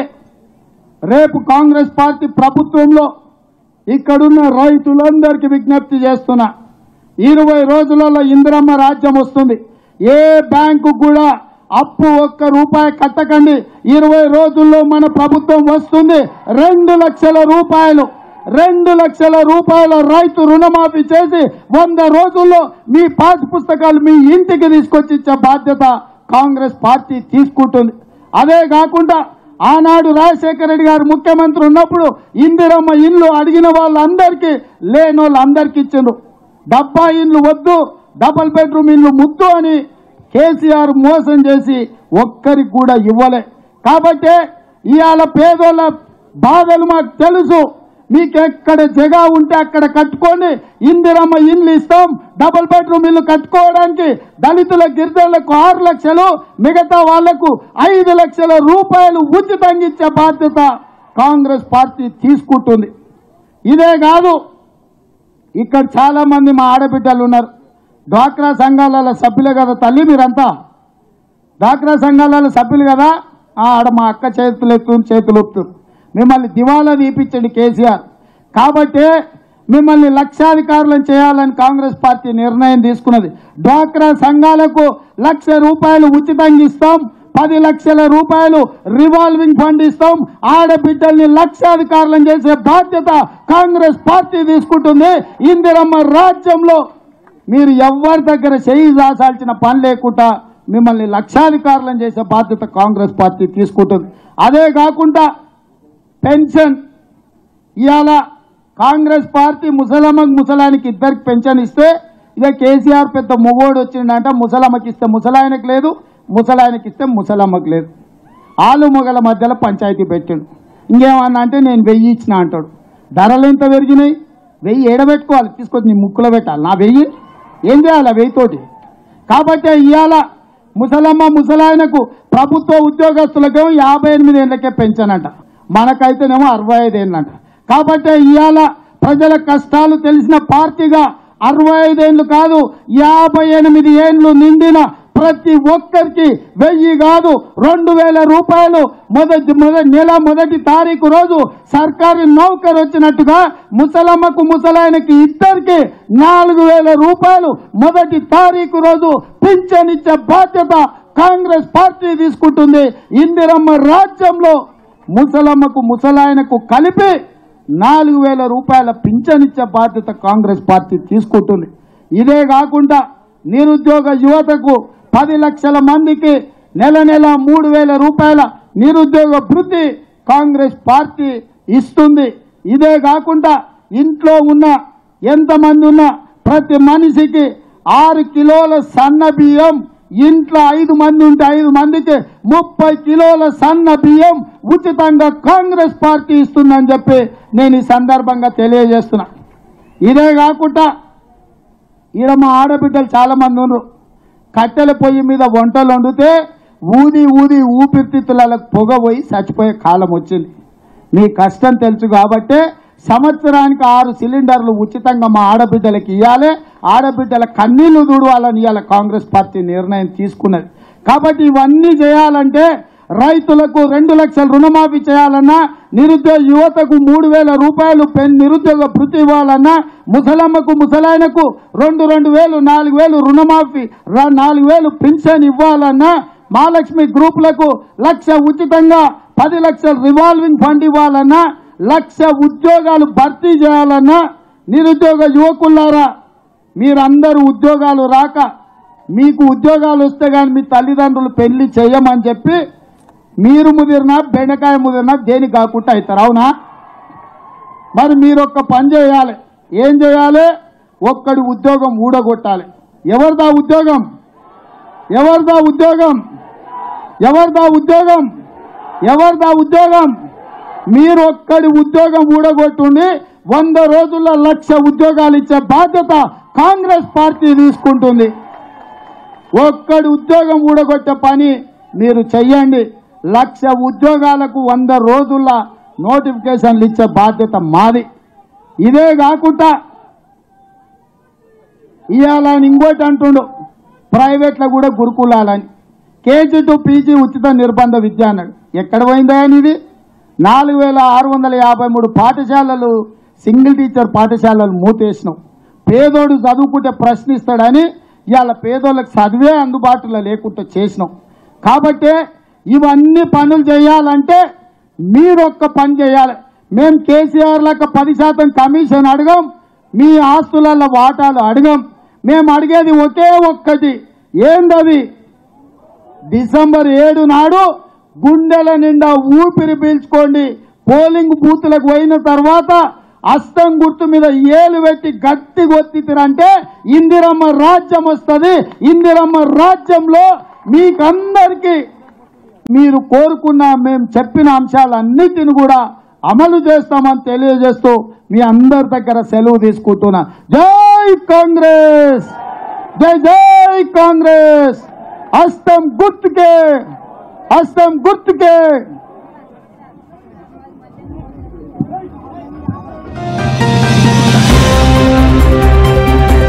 రేపు కాంగ్రెస్ పార్టీ ప్రభుత్వంలో ఇక్కడున్న రైతులందరికీ విజ్ఞప్తి చేస్తున్నా ఇరవై రోజులలో ఇందిరమ్మ రాజ్యం వస్తుంది ఏ బ్యాంకు కూడా అప్పు ఒక్క రూపాయి కట్టకండి ఇరవై రోజుల్లో మన ప్రభుత్వం వస్తుంది రెండు లక్షల రూపాయలు రెండు లక్షల రూపాయల రైతు రుణమాఫీ చేసి వంద రోజుల్లో మీ పాస్ పుస్తకాలు మీ ఇంటికి తీసుకొచ్చి ఇచ్చే బాధ్యత కాంగ్రెస్ పార్టీ తీసుకుంటుంది అదే కాకుండా ఆనాడు రాజశేఖర రెడ్డి గారు ముఖ్యమంత్రి ఉన్నప్పుడు ఇందిరమ్మ ఇల్లు అడిగిన వాళ్ళందరికీ లేని వాళ్ళందరికీ ఇచ్చిండ్రు డబ్బా ఇల్లు వద్దు డబల్ బెడ్రూమ్ ఇల్లు ముద్దు అని కేసీఆర్ మోసం చేసి ఒక్కరికి కూడా ఇవ్వలే కాబట్టి ఇవాళ పేదోళ్ళ బాధలు మాకు తెలుసు మీకు ఎక్కడ జగా ఉంటే అక్కడ కట్టుకోండి ఇందిరమ్మ ఇల్లు ఇస్తాం డబుల్ బెడ్రూమ్ ఇల్లు కట్టుకోవడానికి దళితుల గిరిజనులకు ఆరు లక్షలు మిగతా వాళ్లకు ఐదు లక్షల రూపాయలు ఉచితంగా ఇచ్చే బాధ్యత కాంగ్రెస్ పార్టీ తీసుకుంటుంది ఇదే కాదు ఇక్కడ చాలా మంది మా ఆడబిడ్డలు ఉన్నారు డ్వాక్రా సంఘాల సభ్యులే కదా తల్లి మీరంతా డ్వాక్రా సంఘాల సభ్యులు కదా ఆ, ఆడ మా అక్క చేతులు ఎత్తు చేతులు ఒప్పుతు మిమ్మల్ని దివాలా తీపించండి కేసీఆర్ కాబట్టి మిమ్మల్ని లక్షాధికారులను చేయాలని కాంగ్రెస్ పార్టీ నిర్ణయం తీసుకున్నది డ్వాక్రా సంఘాలకు లక్ష రూపాయలు ఉచితంగా ఇస్తాం పది లక్షల రూపాయలు రివాల్వింగ్ ఫండ్ ఇస్తాం ఆడబిడ్డల్ని లక్షాధికారులను చేసే బాధ్యత కాంగ్రెస్ పార్టీ తీసుకుంటుంది ఇందిరమ్మ రాజ్యంలో మీరు ఎవరి దగ్గర చేయి దాసాల్సిన పని లేకుండా మిమ్మల్ని లక్షాధికారులను చేసే బాధ్యత కాంగ్రెస్ పార్టీ తీసుకుంటుంది అదే కాకుండా పెన్షన్ ఇవాళ కాంగ్రెస్ పార్టీ ముసలమ్మకి ముసలాయనకి ఇద్దరికి పెన్షన్ ఇస్తే ఇక కేసీఆర్ పెద్ద మొగోడు వచ్చిండంట ముసలమ్మకి ఇస్తే ముసలాయనకి లేదు ముసలాయనకి ఇస్తే ముసలమ్మకి లేదు ఆలు మొగల మధ్యలో పంచాయతీ పెట్టాడు ఇంకేమన్నా అంటే నేను వెయ్యి ఇచ్చిన అంటాడు ధరలు ఎంత పెరిగినాయి వెయ్యి ఏడబెట్టుకోవాలి తీసుకొచ్చి నీ ముక్కులో పెట్టాలి నా వెయ్యి ఏం చేయాలి ఆ వెయ్యితోటి కాబట్టి ఇవాళ ముసలమ్మ ముసలాయనకు ప్రభుత్వ ఉద్యోగస్తులకేమో యాభై ఎనిమిది ఏళ్ళకే పెంచానంట మనకైతేనేమో అరవై ఐదు ఏళ్ళంట కాబట్టి ఇవాళ ప్రజల కష్టాలు తెలిసిన పార్టీగా అరవై ఐదేళ్లు కాదు యాభై ఎనిమిది ఏండ్లు నిండిన ప్రతి ఒక్కరికి వెయ్యి కాదు రెండు వేల రూపాయలు మొదటి మొదటి నెల మొదటి తారీఖు రోజు సర్కారీ నౌకరు వచ్చినట్టుగా ముసలమ్మకు ముసలాయనకి ఇద్దరికి నాలుగు వేల రూపాయలు మొదటి తారీఖు రోజు పింఛన్ ఇచ్చే బాధ్యత కాంగ్రెస్ పార్టీ తీసుకుంటుంది ఇందిరమ్మ రాజ్యంలో ముసలమ్మకు ముసలాయనకు కలిపి నాలుగు వేల రూపాయల పింఛన్ ఇచ్చే బాధ్యత కాంగ్రెస్ పార్టీ తీసుకుంటుంది ఇదే కాకుండా నిరుద్యోగ యువతకు పది లక్షల మందికి నెల నెల మూడు వేల రూపాయల నిరుద్యోగ భృతి కాంగ్రెస్ పార్టీ ఇస్తుంది ఇదే కాకుండా ఇంట్లో ఉన్న ఎంతమంది ఉన్నా ప్రతి మనిషికి ఆరు కిలోల సన్న బియ్యం ఇంట్లో ఐదు మంది ఉంటే ఐదు మందికి ముప్పై కిలోల సన్న బియ్యం ఉచితంగా కాంగ్రెస్ పార్టీ ఇస్తుందని చెప్పి నేను ఈ సందర్భంగా తెలియజేస్తున్నా ఇదే కాకుండా ఈడ మా ఆడబిడ్డలు చాలా మంది ఉన్నారు కట్టెల పొయ్యి మీద వంటలు వండితే ఊది ఊది ఊపిరితిత్తులకు పొగ పోయి చచ్చిపోయే కాలం వచ్చింది మీ కష్టం తెలుసు కాబట్టే సంవత్సరానికి ఆరు సిలిండర్లు ఉచితంగా మా ఆడబిడ్డలకు ఇవ్వాలి ఆడబిడ్డల కన్నీళ్లు దూడవాలని ఇవాళ కాంగ్రెస్ పార్టీ నిర్ణయం తీసుకున్నది కాబట్టి ఇవన్నీ చేయాలంటే రైతులకు రెండు లక్షల రుణమాఫీ చేయాలన్నా నిరుద్యోగ యువతకు మూడు వేల రూపాయలు పెన్ నిరుద్యోగ భృతి ఇవ్వాలన్నా ముసలమ్మకు ముసలాయనకు రెండు రెండు వేలు నాలుగు వేలు రుణమాఫీ ర- నాలుగు వేలు పింఛన్ ఇవ్వాలన్నా మహాలక్ష్మి గ్రూపులకు లక్ష ఉచితంగా పది లక్షల రివాల్వింగ్ ఫండ్ ఇవ్వాలన్నా లక్ష ఉద్యోగాలు భర్తీ చేయాలన్నా నిరుద్యోగ యువకులారా మీరందరూ ఉద్యోగాలు రాక మీకు ఉద్యోగాలు వస్తే కానీ మీ తల్లిదండ్రులు పెళ్లి చేయమని చెప్పి మీరు ముదిరినా బెండకాయ ముదిరినా దేనికి కాకుండా అవుతారు అవునా మరి మీరు ఒక్క పని చేయాలి ఏం చేయాలి ఒక్కడి ఉద్యోగం ఊడగొట్టాలి ఎవరిదా ఉద్యోగం ఎవరిదా ఉద్యోగం ఎవరిదా ఉద్యోగం ఎవరిదా ఉద్యోగం మీరు ఒక్కడి ఉద్యోగం ఊడగొట్టుండి వంద రోజుల్లో లక్ష ఉద్యోగాలు ఇచ్చే బాధ్యత కాంగ్రెస్ పార్టీ తీసుకుంటుంది ఒక్కడి ఉద్యోగం ఊడగొట్టే పని మీరు చెయ్యండి లక్ష ఉద్యోగాలకు వంద రోజుల నోటిఫికేషన్లు ఇచ్చే బాధ్యత మాది ఇదే కాకుండా ఇవ్వాలని ఇంకోటి అంటుండు ప్రైవేట్లో కూడా గురుకులాలని కేజీ టు పీజీ ఉచిత నిర్బంధ విద్య అన్నాడు ఎక్కడ పోయిందా అని ఇది నాలుగు వేల ఆరు వందల యాభై మూడు పాఠశాలలు సింగిల్ టీచర్ పాఠశాలలు మూతేసినాం పేదోడు చదువుకుంటే ప్రశ్నిస్తాడని ఇవాళ పేదోళ్ళకి చదివే అందుబాటులో లేకుండా చేసినాం కాబట్టి ఇవన్నీ పనులు చేయాలంటే మీరు ఒక్క పని చేయాలి మేము కేసీఆర్ లెక్క పది శాతం కమిషన్ అడగం మీ ఆస్తులలో వాటాలు అడగం మేము అడిగేది ఒకే ఒక్కటి ఏందది డిసెంబర్ ఏడు నాడు గుండెల నిండా ఊపిరి పీల్చుకోండి పోలింగ్ బూత్లకు పోయిన తర్వాత అస్తం గుర్తు మీద ఏలు పెట్టి గట్టి కొత్తిరంటే ఇందిరమ్మ రాజ్యం వస్తుంది ఇందిరమ్మ రాజ్యంలో మీకందరికీ మీరు కోరుకున్న మేము చెప్పిన అంశాలన్నిటిని కూడా అమలు చేస్తామని తెలియజేస్తూ మీ అందరి దగ్గర సెలవు తీసుకుంటున్నా జై కాంగ్రెస్ జై జై కాంగ్రెస్ హస్తం గుర్తుకే హస్తం గుర్తుకే